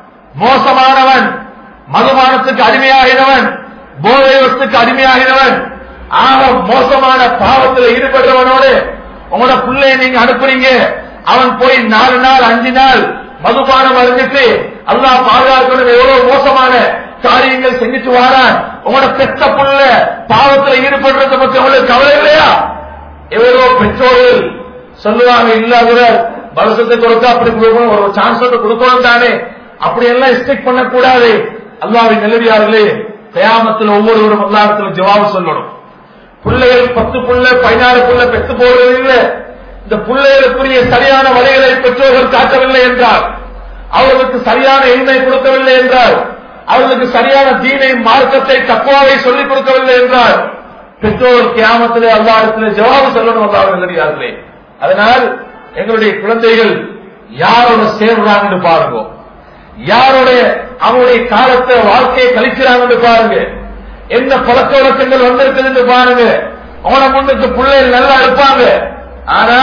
மோசமானவன் மதுபானத்துக்கு அடிமையாகினவன் போதை வஸ்துக்கு அடிமையாகினவன் ஆக மோசமான பாவத்தில் ஈடுபடுறவனோடு உங்களோட பிள்ளைய நீங்க அனுப்புறீங்க அவன் போய் நாலு நாள் அஞ்சு நாள் மதுபானம் அறிஞ்சிட்டு அல்லாஹ் பாதுகாக்கணும் எவ்வளவு மோசமான காரியங்கள் செஞ்சுட்டு வாரான் உங்களோட பெத்த புள்ள பாவத்தில் ஈடுபடுறத பத்தி உங்களுக்கு கவலை இல்லையா எவ்வளோ பெற்றோர்கள் சொல்லுவாங்க இல்லாத வருஷத்துக்கு ஒருக்கா அப்படி கொடுக்கணும் ஒரு சான்ஸ் கொடுக்கணும் தானே அப்படி எல்லாம் எக்ஸ்பெக்ட் பண்ணக்கூடாது அல்லாவின் நிலவியார்களே கயாமத்தில் ஒவ்வொருவரும் அல்லாடத்தில் ஜவாபு சொல்லணும் பிள்ளைகள் பத்து புள்ள பதினாறு புள்ள பெற்று போகிறது இல்லை இந்த பிள்ளைகளுக்குரிய சரியான வழிகளை பெற்றோர்கள் காட்டவில்லை என்றால் அவர்களுக்கு சரியான எண்ணை கொடுக்கவில்லை என்றால் அவர்களுக்கு சரியான தீனை மார்க்கத்தை தக்குவாவை சொல்லிக் கொடுக்கவில்லை என்றால் பெற்றோர் கியாமத்திலே அல்லாடத்திலே ஜவாபு சொல்லணும் அல்லாவின் நிலவியார்களே அதனால் எங்களுடைய குழந்தைகள் யாரோட சேர்றாங்கன்னு பாருங்க யாருடைய அவனுடைய காலத்தை வாழ்க்கையை கழிக்கிறாங்கன்னு பாருங்க என்ன பழக்க வழக்கங்கள் வந்திருக்குதுன்னு பாருங்க அவனை முன்னுக்கு பிள்ளைகள் நல்லா இருப்பாங்க ஆனா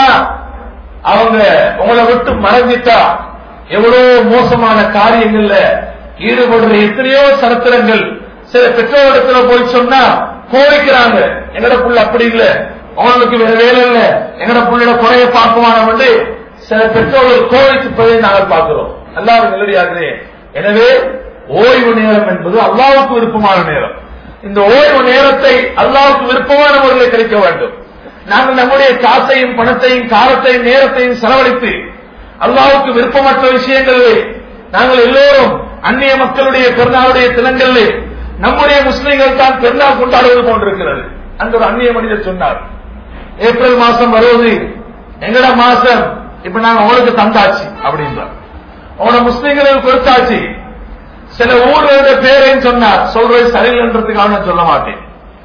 அவங்க உங்களை விட்டு மறைஞ்சிட்டா எவ்வளவு மோசமான காரியங்கள்ல ஈடுபடுற எத்தனையோ சரித்திரங்கள் சில பெற்றோரிடத்துல போய் சொன்னா கோரிக்கிறாங்க எங்கட புள்ள அப்படி இல்ல அவனுக்கு வேற வேலை இல்ல எங்கட புள்ளையோட குறைய பார்க்குவான வந்து சில பெற்றோர்கள் கோரிப்பதை நாங்கள் பார்க்கிறோம் அல்லாவும் நிலடியாகிறே எனவே ஓய்வு நேரம் என்பது அல்லாவுக்கு விருப்பமான நேரம் இந்த ஓய்வு நேரத்தை அல்லாவுக்கு விருப்பமான முறையில் கிடைக்க வேண்டும் நாங்கள் நம்முடைய காசையும் பணத்தையும் காலத்தையும் நேரத்தையும் செலவழித்து அல்லாவுக்கு விருப்பமற்ற விஷயங்களிலே நாங்கள் எல்லோரும் அந்நிய மக்களுடைய பெருநாளுடைய தினங்களிலே நம்முடைய முஸ்லீம்கள் தான் பெருநாள் கொண்டாடுவது போன்றிருக்கிறது அந்த ஒரு அந்நிய மனிதர் சொன்னார் ஏப்ரல் மாசம் வருவது எங்கட மாசம் இப்ப நாங்க அவனுக்கு தந்தாச்சு அப்படின்றார் அவனை முஸ்லீம்களுக்கு கொடுத்தாச்சு சில ஊர்களுடைய பேரையும் சொன்னார் சொல்றது சரியில்லைன்றதுக்காக நான் சொல்ல மாட்டேன்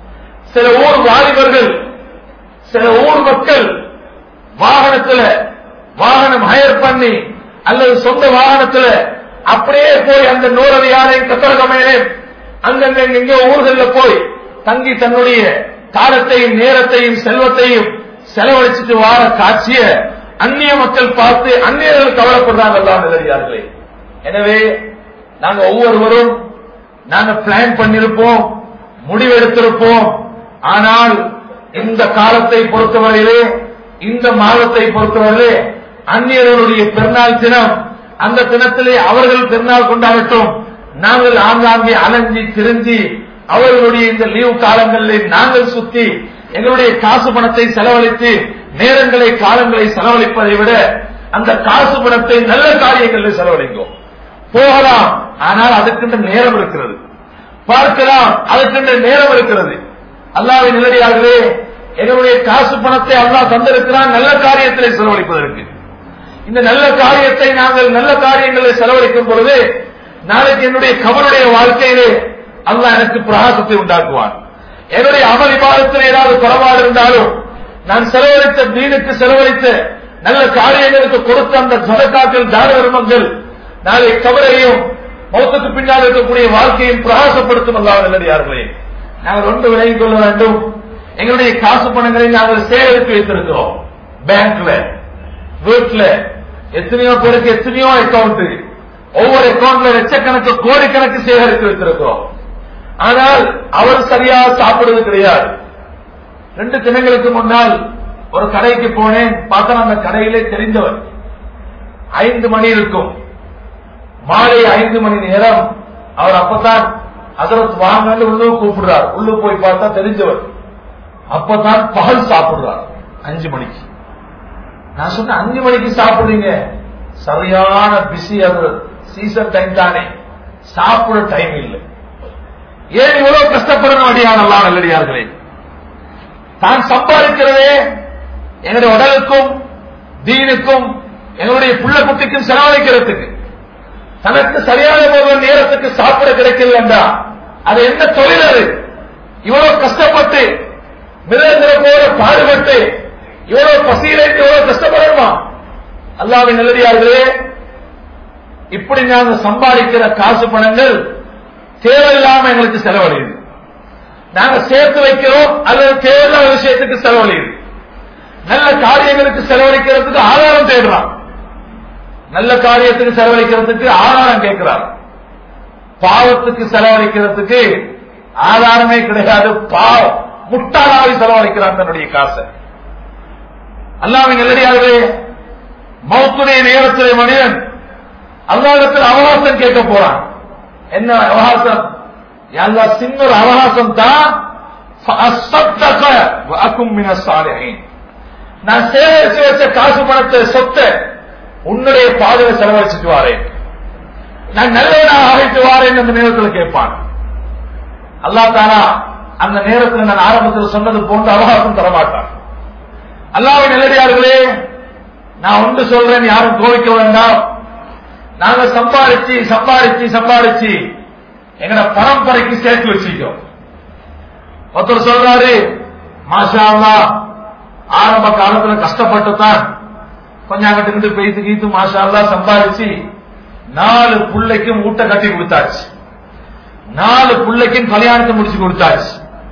சில ஊர் வாலிபர்கள் சில ஊர் மக்கள் வாகனத்துல வாகனம் ஹயர் பண்ணி அல்லது சொந்த வாகனத்துல அப்படியே போய் அந்த நூறடியாரையும் கத்தரகமையிலையும் அங்கங்க எங்கெங்கோ ஊர்கள்ல போய் தங்கி தன்னுடைய காலத்தையும் நேரத்தையும் செல்வத்தையும் செலவழிச்சிட்டு வார காட்சிய அந்நிய மக்கள் பார்த்து அந்நியர்கள் கவலைப்படுறாங்க எல்லாம் நிலையார்களே எனவே நாங்க ஒவ்வொருவரும் நாங்க பிளான் பண்ணிருப்போம் முடிவெடுத்திருப்போம் ஆனால் இந்த காலத்தை பொறுத்தவரையிலே இந்த மாதத்தை பொறுத்தவரையிலே அந்நியர்களுடைய பெருநாள் தினம் அந்த தினத்திலே அவர்கள் திருநாள் கொண்டாடட்டும் நாங்கள் ஆங்காங்கே அலைஞ்சி திரிஞ்சி அவர்களுடைய இந்த லீவு காலங்களில் நாங்கள் சுத்தி எங்களுடைய காசு பணத்தை செலவழித்து நேரங்களை காலங்களை செலவழிப்பதை விட அந்த காசு பணத்தை நல்ல காரியங்களில் செலவழிக்கும் போகலாம் ஆனால் அதுக்கென்று நேரம் இருக்கிறது பார்க்கலாம் அதுக்கென்று நேரம் இருக்கிறது அல்லாவின் நிலையாகவே எங்களுடைய காசு பணத்தை அல்லாஹ் தந்திருக்கிறான் நல்ல காரியத்திலே செலவழிப்பதற்கு இந்த நல்ல காரியத்தை நாங்கள் நல்ல காரியங்களில் செலவழிக்கும் பொழுது நாளைக்கு என்னுடைய கவனுடைய வாழ்க்கையிலே அல்லாஹ் எனக்கு பிரகாசத்தை உண்டாக்குவான் என்னுடைய அமல் விவாதத்தில் ஏதாவது குறைபாடு இருந்தாலும் நான் செலவழித்த தீனுக்கு செலவழித்த நல்ல காரியங்களுக்கு கொடுத்த அந்த சதக்காக்கள் தான தர்மங்கள் நாளை கவலையும் மௌத்துக்கு பின்னால் இருக்கக்கூடிய வாழ்க்கையும் பிரகாசப்படுத்தும் அல்லாஹ் நல்லடியார்களே நாங்கள் ஒன்று விலகிக் கொள்ள வேண்டும் எங்களுடைய காசு பணங்களை நாங்கள் சேகரித்து வைத்திருக்கிறோம் பேங்க்ல வீட்டுல எத்தனையோ பேருக்கு எத்தனையோ அக்கவுண்ட் ஒவ்வொரு அக்கவுண்ட்ல லட்சக்கணக்கு கோடிக்கணக்கு சேகரித்து வைத்திருக்கிறோம் ஆனால் அவர் சரியா சாப்பிடுவது கிடையாது ரெண்டு தினங்களுக்கு முன்னால் ஒரு கடைக்கு போனேன் பார்த்தா அந்த கடையிலே தெரிந்தவர் ஐந்து மணி இருக்கும் மாலை ஐந்து மணி நேரம் அவர் அப்பதான் அதற்கு வாங்கன்னு உள்ளு கூப்பிடுறார் உள்ளு போய் பார்த்தா தெரிஞ்சவர் அப்பதான் பகல் சாப்பிடுறார் அஞ்சு மணிக்கு நான் சொன்ன அஞ்சு மணிக்கு சாப்பிடுறீங்க சரியான பிஸி அது சீசன் டைம் தானே சாப்பிட டைம் இல்லை ஏன் இவ்வளவு கஷ்டப்படணும் அடியானல்லாம் நல்லடியார்களே தான் சம்பாதிக்கிறதே எங்களுடைய உடலுக்கும் தீனுக்கும் எங்களுடைய புள்ள குட்டிக்கும் செலவழிக்கிறதுக்கு தனக்கு சரியான போது நேரத்துக்கு சாப்பிட கிடைக்கல என்றா அது என்ன தொழில் அது இவ்வளவு கஷ்டப்பட்டு மிருகங்கிற போல பாடுபட்டு இவ்வளவு பசியில இவ்வளவு கஷ்டப்படணுமா அல்லாவின் நல்லடியார்களே இப்படி நாங்க சம்பாதிக்கிற காசு பணங்கள் தேவையில்லாம எங்களுக்கு செலவழியுது நாங்க சேர்த்து வைக்கிறோம் அல்லது தேவையில்லாத விஷயத்துக்கு செலவழியுது நல்ல காரியங்களுக்கு செலவழிக்கிறதுக்கு ஆதாரம் தேடுறான் நல்ல காரியத்துக்கு செலவழிக்கிறதுக்கு ஆதாரம் கேட்கிறார் பாவத்துக்கு செலவழிக்கிறதுக்கு ஆதாரமே கிடையாது பாவம் முட்டாளாவை செலவழிக்கிறான் தன்னுடைய காசை அல்லாவின் நல்லடியாகவே மௌத்துடைய நேரத்திலே மனிதன் அல்லாவிடத்தில் அவகாசம் கேட்க போறான் என்ன அவகாசம் எல்லா சின்ன ஒரு அவகாசம் தான் நான் சேகரிச்சு வச்ச காசு பணத்தை சொத்தை உன்னுடைய பாதையை செலவழிச்சுட்டு வாரேன் நான் நல்லவனாக அழைத்து வாரேன் அந்த நேரத்தில் கேட்பான் அல்லா தானா அந்த நேரத்தில் நான் ஆரம்பத்தில் சொன்னது போன்ற அவகாசம் தரமாட்டான் அல்லாவின் நிலடியார்களே நான் ஒன்று சொல்றேன் யாரும் கோவிக்க வேண்டாம் நாங்க சம்பாதிச்சு சம்பாதிச்சு சம்பாதிச்சு எங்கட பரம்பரைக்கு சேர்த்து வச்சிருக்கோம் ஒருத்தர் சொல்றாரு மாஷா அல்லா ஆரம்ப காலத்துல கஷ்டப்பட்டு தான் கொஞ்சம் அங்கிட்டு இருந்து பேசி கீத்து மாஷா அல்லா சம்பாதிச்சு நாலு பிள்ளைக்கும் ஊட்ட கட்டி கொடுத்தாச்சு நாலு பிள்ளைக்கும் கல்யாணத்தை முடிச்சு கொடுத்தாச்சு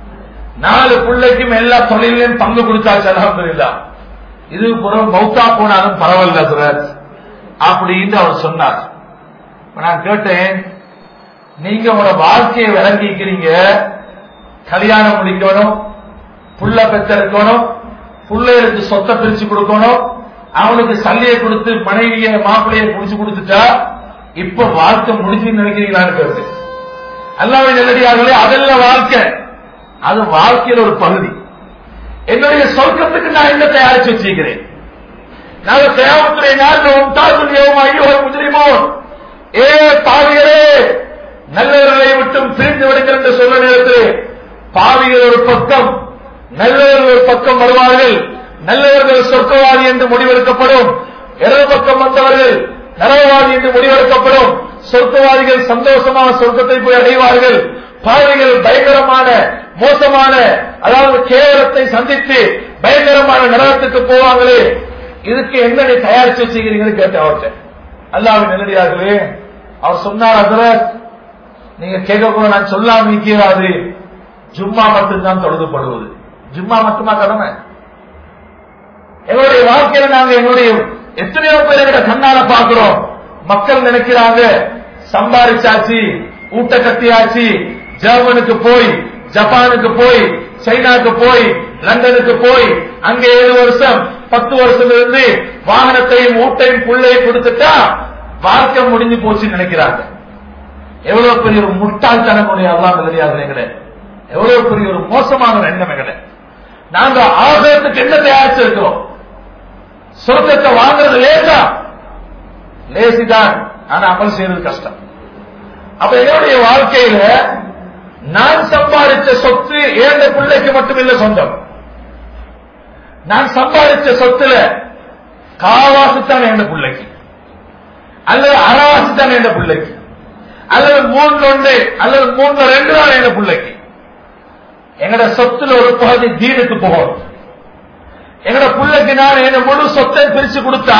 நாலு பிள்ளைக்கும் எல்லா தொழிலையும் பங்கு கொடுத்தாச்சு அலமதுல்லா இது புறம் மௌத்தா போனாலும் பரவாயில்ல சுரத் அப்படின்னு அவர் சொன்னார் நான் கேட்டேன் நீங்க உங்களோட வாழ்க்கையை விளங்கிக்கிறீங்க கல்யாணம் முடிக்கணும் புள்ள பெத்தெடுக்கணும் பிள்ளைகளுக்கு சொத்தை பிரிச்சு கொடுக்கணும் அவனுக்கு சல்லியை கொடுத்து மனைவிய மாப்பிள்ளைய புடிச்சு கொடுத்துட்டா இப்ப வாழ்க்கை முடிச்சுன்னு நினைக்கிறீங்களான்னு கேட்டு அல்லாவே நல்லடியார்களே அதெல்லாம் வாழ்க்கை அது வாழ்க்கையில ஒரு பகுதி என்னுடைய சொர்க்கத்துக்கு நான் என்ன தயாரிச்சு வச்சிருக்கிறேன் நாங்க தேவத்துறை நாள் உண்டாகும் ஐயோ முஜரிமோ ஏ பாவிகளே நல்லவர்களை விட்டும் பிரிந்து விடுங்கள் என்று சொல்ல நேரத்தில் பாவிகள் ஒரு பக்கம் நல்லவர்கள் ஒரு பக்கம் வருவார்கள் நல்லவர்கள் சொர்க்கவாதி என்று முடிவெடுக்கப்படும் இடது பக்கம் வந்தவர்கள் நரகவாதி என்று முடிவெடுக்கப்படும் சொர்க்கவாதிகள் சந்தோஷமான சொர்க்கத்தை போய் அடைவார்கள் பாவிகள் பயங்கரமான மோசமான அதாவது கேவலத்தை சந்தித்து பயங்கரமான நரகத்துக்கு போவாங்களே இதுக்கு என்ன நீ தயாரிச்சு வச்சுக்கிறீங்கன்னு கேட்ட அவர்கிட்ட அல்லாவின் நல்லடியார்களே அவர் சொன்னார் அதுல நீங்க கேட்க கூட நான் சொல்லாம நிற்கிறாது ஜும்மா மட்டும்தான் தொழுதுபடுவது ஜும்மா மட்டுமா கடமை எங்களுடைய வாழ்க்கையில நாங்க எங்களுடைய எத்தனையோ பேர் எங்க கண்ணால பாக்குறோம் மக்கள் நினைக்கிறாங்க சம்பாதிச்சாச்சு ஊட்ட கட்டியாச்சு ஜெர்மனுக்கு போய் ஜப்பானுக்கு போய் சைனாக்கு போய் லண்டனுக்கு போய் அங்க ஏழு வருஷம் பத்து வருஷம் இருந்து வாகனத்தையும் ஊட்டையும் புள்ளையும் கொடுத்துட்டா வாழ்க்கை முடிஞ்சு போச்சுன்னு நினைக்கிறாங்க எவ்வளவு பெரிய ஒரு முட்டாள்தனமுடைய அல்லாஹ் நல்லடியார்களே எவ்வளவு பெரிய ஒரு மோசமான ஒரு எண்ணம் எங்கட நாங்க ஆகத்துக்கு என்ன தயாரிச்சிருக்கிறோம் சொர்க்கத்தை வாங்குறது லேசா லேசிதான் ஆனா அமல் செய்யறது கஷ்டம் அப்ப என்னுடைய வாழ்க்கையில நான் சம்பாதிச்ச சொத்து ஏழு பிள்ளைக்கு மட்டுமில்ல சொந்தம் நான் சம்பாதிச்ச சொத்துல காவாசு தான் என் பிள்ளைக்கு அல்லது அறவாசு தான் என் பிள்ளைக்கு அல்லது மூன்று ஒன்று அல்லது மூன்று ரெண்டு தான் என் பிள்ளைக்கு எங்கட சொத்துல ஒரு பகுதி தீனுக்கு போகணும் எங்கட பிள்ளைக்கு நான் என்ன முழு சொத்தை பிரிச்சு கொடுத்தா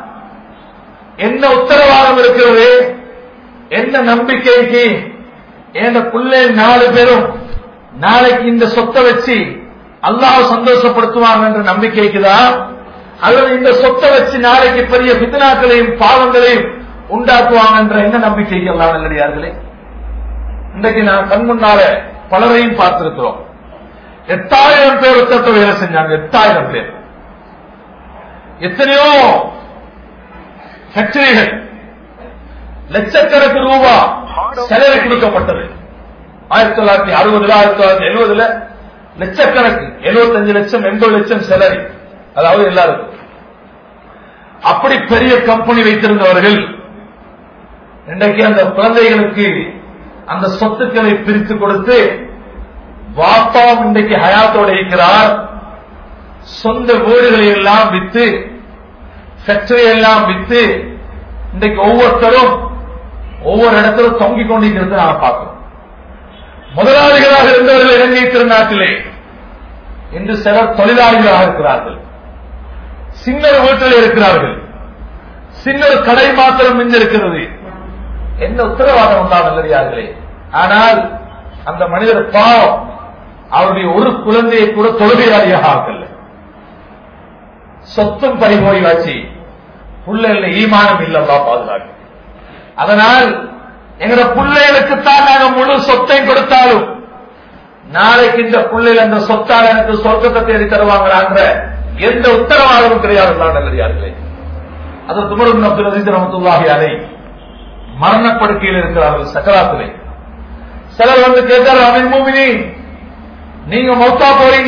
என்ன உத்தரவாதம் இருக்கிறது என்ன நம்பிக்கைக்கு என் பிள்ளை நாலு பேரும் நாளைக்கு இந்த சொத்தை வச்சு அல்லாஹ் சந்தோஷப்படுத்துவாங்க என்ற நம்பிக்கைக்குதான் அல்லது இந்த சொத்தை வச்சு நாளைக்கு பெரிய பித்தனாக்களையும் பாவங்களையும் உண்டாக்குவாங்க என்ற என்ன நம்பிக்கைக்கு எல்லாம் நல்லடியார்களே இன்றைக்கு நான் கண் முன்னால பலரையும் பார்த்திருக்கிறோம் எட்டாயிரம் பேர் ஒருத்தட்ட வேலை செஞ்சாங்க எட்டாயிரம் பேர் எத்தனையோ ஃபேக்டரிகள் லட்சக்கணக்கு ரூபா செலவு கொடுக்கப்பட்டது ஆயிரத்தி தொள்ளாயிரத்தி அறுபதுல ஆயிரத்தி தொள்ளாயிரத்தி எழுபதுல லட்சக்கணக்கு எழுபத்தஞ்சு லட்சம் எண்பது லட்சம் செலரி அதாவது எல்லாருக்கும் அப்படி பெரிய கம்பெனி வைத்திருந்தவர்கள் இன்றைக்கு அந்த குழந்தைகளுக்கு அந்த சொத்துக்களை பிரித்து கொடுத்து வாப்பாவும் இன்றைக்கு ஹயாத்தோட இருக்கிறார் சொந்த வீடுகளை எல்லாம் வித்து ஃபேக்டரி எல்லாம் வித்து இன்றைக்கு ஒவ்வொருத்தரும் ஒவ்வொரு இடத்திலும் தொங்கிக் கொண்டிருக்கிறது நான் பார்க்கிறோம் முதலாளிகளாக இருந்தவர்கள் இலங்கை திருநாட்டிலே இன்று சிலர் தொழிலாளிகளாக இருக்கிறார்கள் சின்னர் வீட்டில் இருக்கிறார்கள் சின்னர் கடை மாத்திரம் மிஞ்சிருக்கிறது என்ன உத்தரவாதம் உண்டான நல்லடியார்களே ஆனால் அந்த மனிதர் பாவம் அவருடைய ஒரு குழந்தையை கூட தொழுகையாளியாக ஆகல சொத்தும் பறிபோய் வச்சு புள்ளைகள ஈமானம் இல்லவா பாதுகாக்க அதனால் எங்கட பிள்ளைகளுக்குத்தான் நாங்க முழு சொத்தையும் கொடுத்தாலும் நாளைக்கு இந்த பிள்ளைகள் அந்த சொத்தால் எனக்கு சொர்க்கத்தை தேடி தருவாங்களான்ற எந்த உத்தரவாதமும் கிடையாது நல்லடியார்களே அது துமரும் அப்துல் அசீஸ் ரமத்துல்லாஹி அலை மரணப்படுக்கையில் இருக்கிறார்கள் சக்கராத்திலே சிலர் வந்து கேட்டார் அமின் மூமினி நீங்க மௌத்தா போறீங்க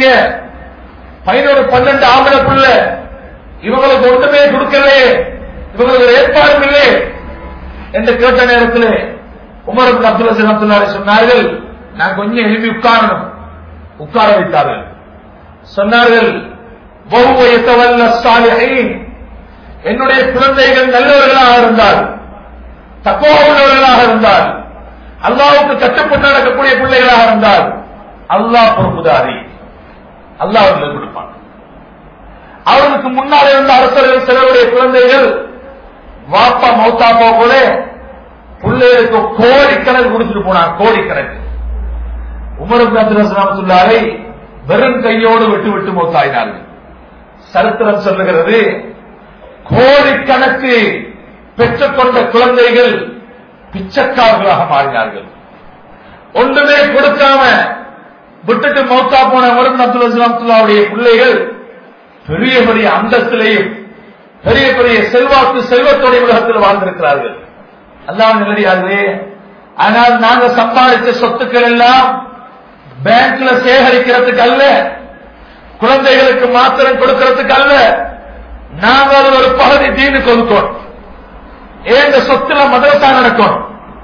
பதினோரு பன்னெண்டு ஆம்பளை பிள்ளை இவங்களுக்கு ஒன்றுமே கொடுக்கலையே இவங்களுக்கு ஏற்பாடும் இல்லை என்று கேட்ட நேரத்தில் உமர் அப்துல் அசீஸ் ரமத்துல்லாஹி சொன்னார்கள் நான் கொஞ்சம் எழுப்பி உட்காரணும் உட்கார வைத்தார்கள் சொன்னார்கள் வகுவயத்தவல்ல சாலிஹீன் என்னுடைய குழந்தைகள் நல்லவர்களாக இருந்தால் தக்குவர்களாக இருந்தால் அல்லாவுக்கு கட்டுப்பட்டு நடக்கக்கூடிய பிள்ளைகளாக இருந்தால் அல்லாஹ் பொறுப்புதாரி அல்லாஹ் அவர்களுக்கு கொடுப்பான் அவர்களுக்கு முன்னால் இருந்த அரசர்கள் சிலருடைய குழந்தைகள் வாப்பா மௌத்தாப்பா போல பிள்ளைகளுக்கு கோடிக்கணக்கு கொடுத்துட்டு போனான் கோடிக்கணக்கு உமர் அப்துல்லாரை வெறும் கையோடு விட்டு விட்டு மௌத்தாயினார்கள் சரித்திரம் சொல்லுகிறது கோடிக்கணக்கு பெற்றுக்கொண்ட குழந்தைகள் பிச்சைக்காரர்களாக மாறினார்கள் ஒன்றுமே கொடுக்காம விட்டுட்டு மௌத்தா போன மருந்த அப்துல்லாவுடைய பிள்ளைகள் பெரிய பெரிய அந்தஸ்திலையும் பெரிய பெரிய செல்வாக்கு செல்வத்துடைய உலகத்தில் வாழ்ந்திருக்கிறார்கள் அல்லாஹ் நிலடியார்களே ஆனால் நாங்க சம்பாதிச்ச சொத்துக்கள் எல்லாம் பேங்க்ல சேகரிக்கிறதுக்கு அல்ல குழந்தைகளுக்கு மாத்திரம் கொடுக்கிறதுக்கு அல்ல நாங்கள் அதில் ஒரு பகுதி தீனுக்கு ஒதுக்கணும் ஏந்த சொத்துல மதரசா நடக்கணும்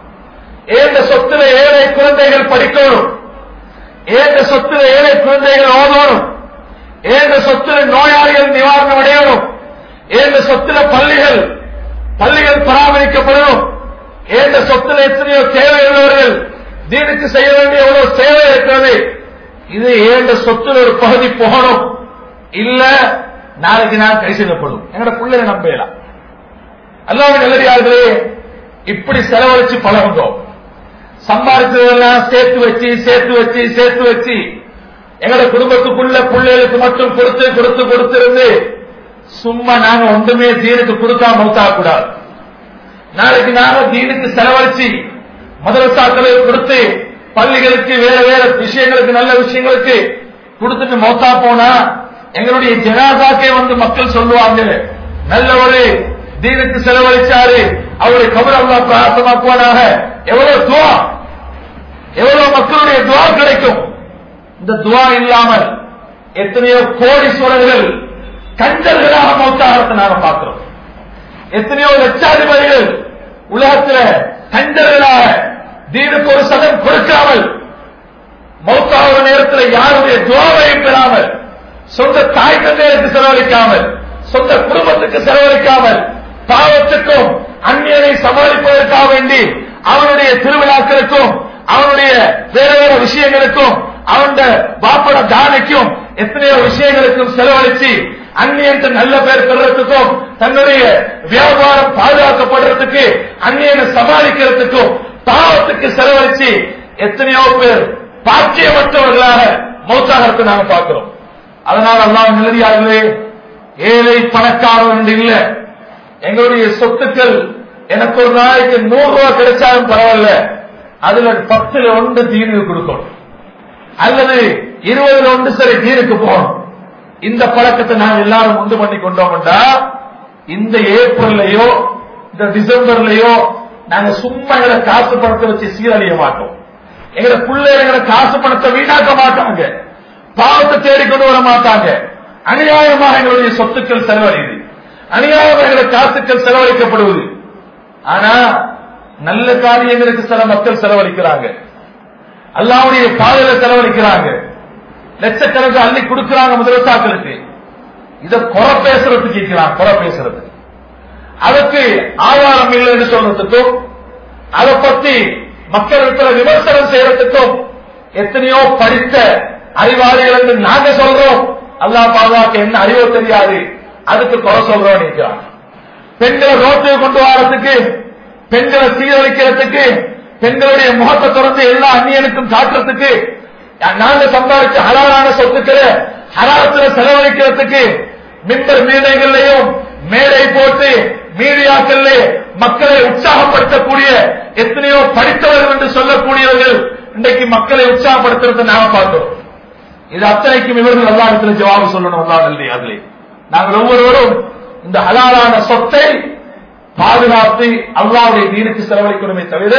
ஏந்த சொத்துல ஏழை குழந்தைகள் படிக்கணும் ஏந்த சொத்துல ஏழை குழந்தைகள் ஓதணும் ஏந்த சொத்துல நோயாளிகள் நிவாரணம் அடையணும் ஏந்த சொத்துல பள்ளிகள் பள்ளிகள் பராமரிக்கப்படணும் ஏந்த சொத்துல எத்தனையோ தேவை உள்ளவர்கள் தீனுக்கு செய்ய வேண்டிய எவ்வளவு சேவை இருக்கிறது இது ஏண்ட சொத்துல ஒரு பகுதி போகணும் இல்ல நாளைக்கு நான் கை செய்யப்படும் எங்கட பிள்ளைகளை நம்பலாம் அல்லாம நல்லடியார்களே இப்படி செலவழிச்சு பழகுந்தோம் சம்பாதிச்சதெல்லாம் சேர்த்து வச்சு சேர்த்து வச்சு சேர்த்து வச்சு எங்கட குடும்பத்துக்குள்ள பிள்ளைகளுக்கு மட்டும் கொடுத்து கொடுத்து கொடுத்திருந்து சும்மா நாங்க ஒன்றுமே தீனுக்கு கொடுக்காம மௌத்தா கூடாது நாளைக்கு நாங்க தீனுக்கு செலவழிச்சு மதரசாக்களை கொடுத்து பள்ளிகளுக்கு வேற வேற விஷயங்களுக்கு நல்ல விஷயங்களுக்கு கொடுத்துட்டு மௌத்தா போனா எங்களுடைய ஜனாதாக்கே வந்து மக்கள் சொல்லுவாங்க நல்ல ஒரு தீனுக்கு செலவழிச்சாரு அவருடைய கபர் அல்லா பிராசமாக்குவானாக எவ்வளவு துவா எவ்வளவு மக்களுடைய துவா கிடைக்கும் இந்த துவா இல்லாமல் எத்தனையோ கோடீஸ்வரர்கள் கஞ்சர்களாக மௌத்தாகத்தை நாம பார்க்கிறோம் எத்தனையோ லட்சாதிபதிகள் உலகத்துல கஞ்சர்களாக தீனுக்கு ஒரு சதம் கொடுக்காமல் மௌத்தாகிற நேரத்தில் யாருடைய துவாவையும் பெறாமல் சொந்த தாய் தந்தையருக்கு செலவழிக்காமல் சொந்த குடும்பத்துக்கு செலவழிக்காமல் பாவத்துக்கும் அந்நியனை சமாளிப்பதற்காக வேண்டி அவனுடைய திருவிழாக்களுக்கும் அவனுடைய வேற வேற விஷயங்களுக்கும் அவனுடைய பாப்பட தானைக்கும் எத்தனையோ விஷயங்களுக்கும் செலவழிச்சு அந்நியன் நல்ல பேர் பெறறதுக்கும் தன்னுடைய வியாபாரம் பாதுகாக்கப்படுறதுக்கு அந்நியனை சமாளிக்கிறதுக்கும் பாவத்துக்கு செலவழிச்சு எத்தனையோ பேர் பாக்கியமற்றவர்களாக மௌத்தாகிறத நாங்க பார்க்கிறோம் அதனால அல்லாஹ் நிலதியார்களே ஏழை பணக்காரர் என்று இல்ல எங்களுடைய சொத்துக்கள் எனக்கு ஒரு நாளைக்கு நூறு ரூபாய் கிடைச்சாலும் பரவாயில்ல அதுல பத்துல ஒன்று தீனுக்கு கொடுக்கணும் அல்லது இருபதுல ஒன்று சரி தீனுக்கு போகணும் இந்த பழக்கத்தை நாங்கள் எல்லாரும் உண்டு பண்ணி கொண்டோம்டா இந்த ஏப்ரல்லையோ இந்த டிசம்பர்லயோ நாங்க சும்மா எங்களை காசு பணத்தை வச்சு சீரழிய மாட்டோம் எங்களை பிள்ளைகளை காசு பணத்தை வீணாக்க மாட்டாங்க பாவத்தை தேடிக்கொண்டு வர மாட்டாங்க அநியாயமாக எங்களுடைய சொத்துக்கள் செலவழியுது அநியாயமாக எங்களுடைய காசுக்கள் செலவழிக்கப்படுவது ஆனா நல்ல காரியங்களுக்கு சில மக்கள் செலவழிக்கிறாங்க அல்லாவுடைய பாதையில செலவழிக்கிறாங்க லட்சக்கணக்கு அள்ளி கொடுக்கிறாங்க முதலத்தாக்களுக்கு இத குறை பேசுறதுக்கு இருக்கிறான் குறை பேசுறது அதுக்கு ஆதாரம் இல்லை என்று சொல்றதுக்கும் அதை பத்தி மக்களிடத்துல விமர்சனம் செய்யறதுக்கும் எத்தனையோ படித்த அறிவாளிகள் என்று நாங்க சொல்றோம் அல்லா பாதுகாக்க என்ன அறிவோ தெரியாது அதுக்கு குறை சொல்றோம் நிற்கிறான் பெண்களை ரோட்டுக்கு கொண்டு வரதுக்கு பெண்களை சீரழிக்கிறதுக்கு பெண்களுடைய முகத்தை திறந்து எல்லா அந்நியனுக்கும் காட்டுறதுக்கு நாங்க சம்பாதிச்ச ஹலாலான சொத்துக்களை ஹலாலத்துல செலவழிக்கிறதுக்கு மின்பர் மீனைகள்லையும் மேடை போட்டு மீடியாக்கள்ல மக்களை உற்சாகப்படுத்தக்கூடிய எத்தனையோ படித்தவர்கள் என்று சொல்லக்கூடியவர்கள் இன்றைக்கு மக்களை உற்சாகப்படுத்துறதை நாம பார்த்தோம் இது அத்தனைக்கும் இவர்கள் எல்லா இடத்துல ஜவாபு சொல்லணும் அல்லா இல்லை அதிலே நாங்கள் ஒவ்வொருவரும் இந்த ஹலாலான சொத்தை பாதுகாத்து அல்லாவுடைய நீருக்கு செலவழிக்கணுமே தவிர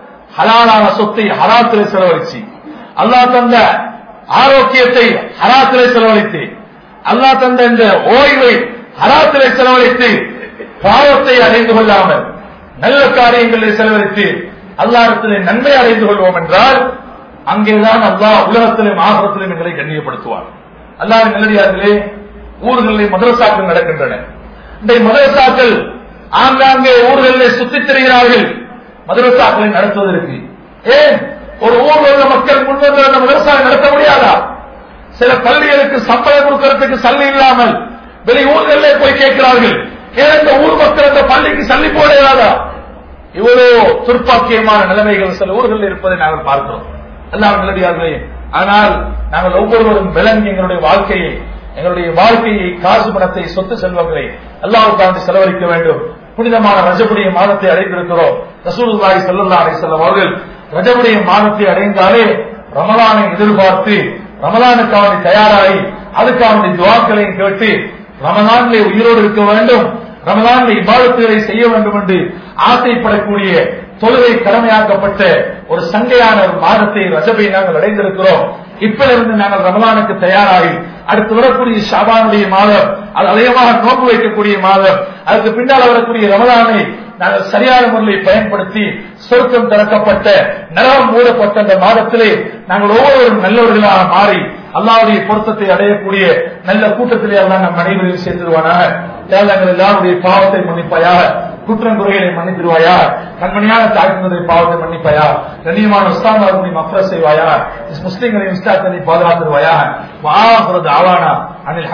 ஹலாலான சொத்தை ஹராத்திலே செலவழிச்சு அல்லா தந்த ஆரோக்கியத்தை ஹராத்திலே செலவழித்து அல்லா தந்த இந்த ஓய்வை ஹராத்திலே செலவழித்து பாவத்தை அடைந்து கொள்ளாமல் நல்ல காரியங்களை செலவழித்து அல்லாஹத்திலே நன்மை அடைந்து கொள்வோம் என்றால் அங்கேதான் அல்லாஹ் உலகத்திலும் ஆகத்திலும் எங்களை கண்ணியப்படுத்துவார் அல்லாஹ் நல்லடியார்களே ஊர்களில் மதரசாக்கள் நடக்கின்றன இந்த மதரசாக்கள் ஆங்காங்கே ஊர்களிலே சுத்தித் திரிகிறார்கள் மதரசாக்களை நடத்துவதற்கு ஏன் ஒரு ஊர்ல உள்ள மக்கள் முன்வந்து அந்த மதரசாவை நடத்த முடியாதா சில பள்ளிகளுக்கு சம்பளம் கொடுக்கறதுக்கு சல்லி இல்லாமல் வெளி ஊர்களிலே போய் கேட்கிறார்கள் ஏன் இந்த ஊர் மக்கள் அந்த பள்ளிக்கு சல்லி போடையாதா இவ்வளவு துர்ப்பாக்கியமான நிலைமைகள் சில ஊர்களில் இருப்பதை நாங்கள் பார்க்கிறோம் எல்லாம் நல்லடியார்களே ஆனால் நாங்கள் ஒவ்வொருவரும் விளங்கி எங்களுடைய வாழ்க்கையை எங்களுடைய வாழ்க்கையை காசு பணத்தை சொத்து செல்வங்களை அல்லாவுக்காண்டு செலவழிக்க வேண்டும் புனிதமான ரஜபுடைய மாதத்தை அடைந்திருக்கிறோம் ரசூலுல்லாஹி ஸல்லல்லாஹு அலைஹி வஸல்லம் அவர்கள் ரஜபுடைய மாதத்தை அடைந்தாலே ரமலானை எதிர்பார்த்து ரமலானுக்காக தயாராகி அதுக்காக துவாக்களையும் கேட்டு ரமலானிலே உயிரோடு இருக்க வேண்டும் ரமலானில் இபாதத்துகளை செய்ய வேண்டும் என்று ஆசைப்படக்கூடிய தொழுகை கடமையாக்கப்பட்ட ஒரு சங்கையான ஒரு மாதத்தை ரஜபை நாங்கள் அடைந்திருக்கிறோம் இப்பிலிருந்து நாங்கள் ரமலானுக்கு தயாராகி அடுத்து வரக்கூடிய ஷாபானுடைய மாதம் அது அதிகமாக நோக்கு வைக்கக்கூடிய மாதம் அதுக்கு பின்னால் வரக்கூடிய ரமலானை நாங்கள் சரியான முறையில் பயன்படுத்தி சொர்க்கம் திறக்கப்பட்ட நரகம் மூடப்பட்ட அந்த மாதத்திலே நாங்கள் ஒவ்வொருவரும் நல்லவர்களாக மாறி அல்லாவுடைய பொருத்தத்தை அடையக்கூடிய நல்ல கூட்டத்திலே எல்லாம் நம் அனைவரையும் சேர்ந்துருவானாக எங்கள் எல்லாருடைய பாவத்தை மன்னிப்பாயாக குற்றம் குறைகளை மன்னித்திருவாயா கண்மணியான தாய்ந்ததை பாவத்தை மன்னிப்பாயா கண்ணியமான உஸ்தான மஃபர செய்வாயா முஸ்லிம்களின் இஸ்லாத்தை பாதுகாத்துருவாயா ஆவானா அனில்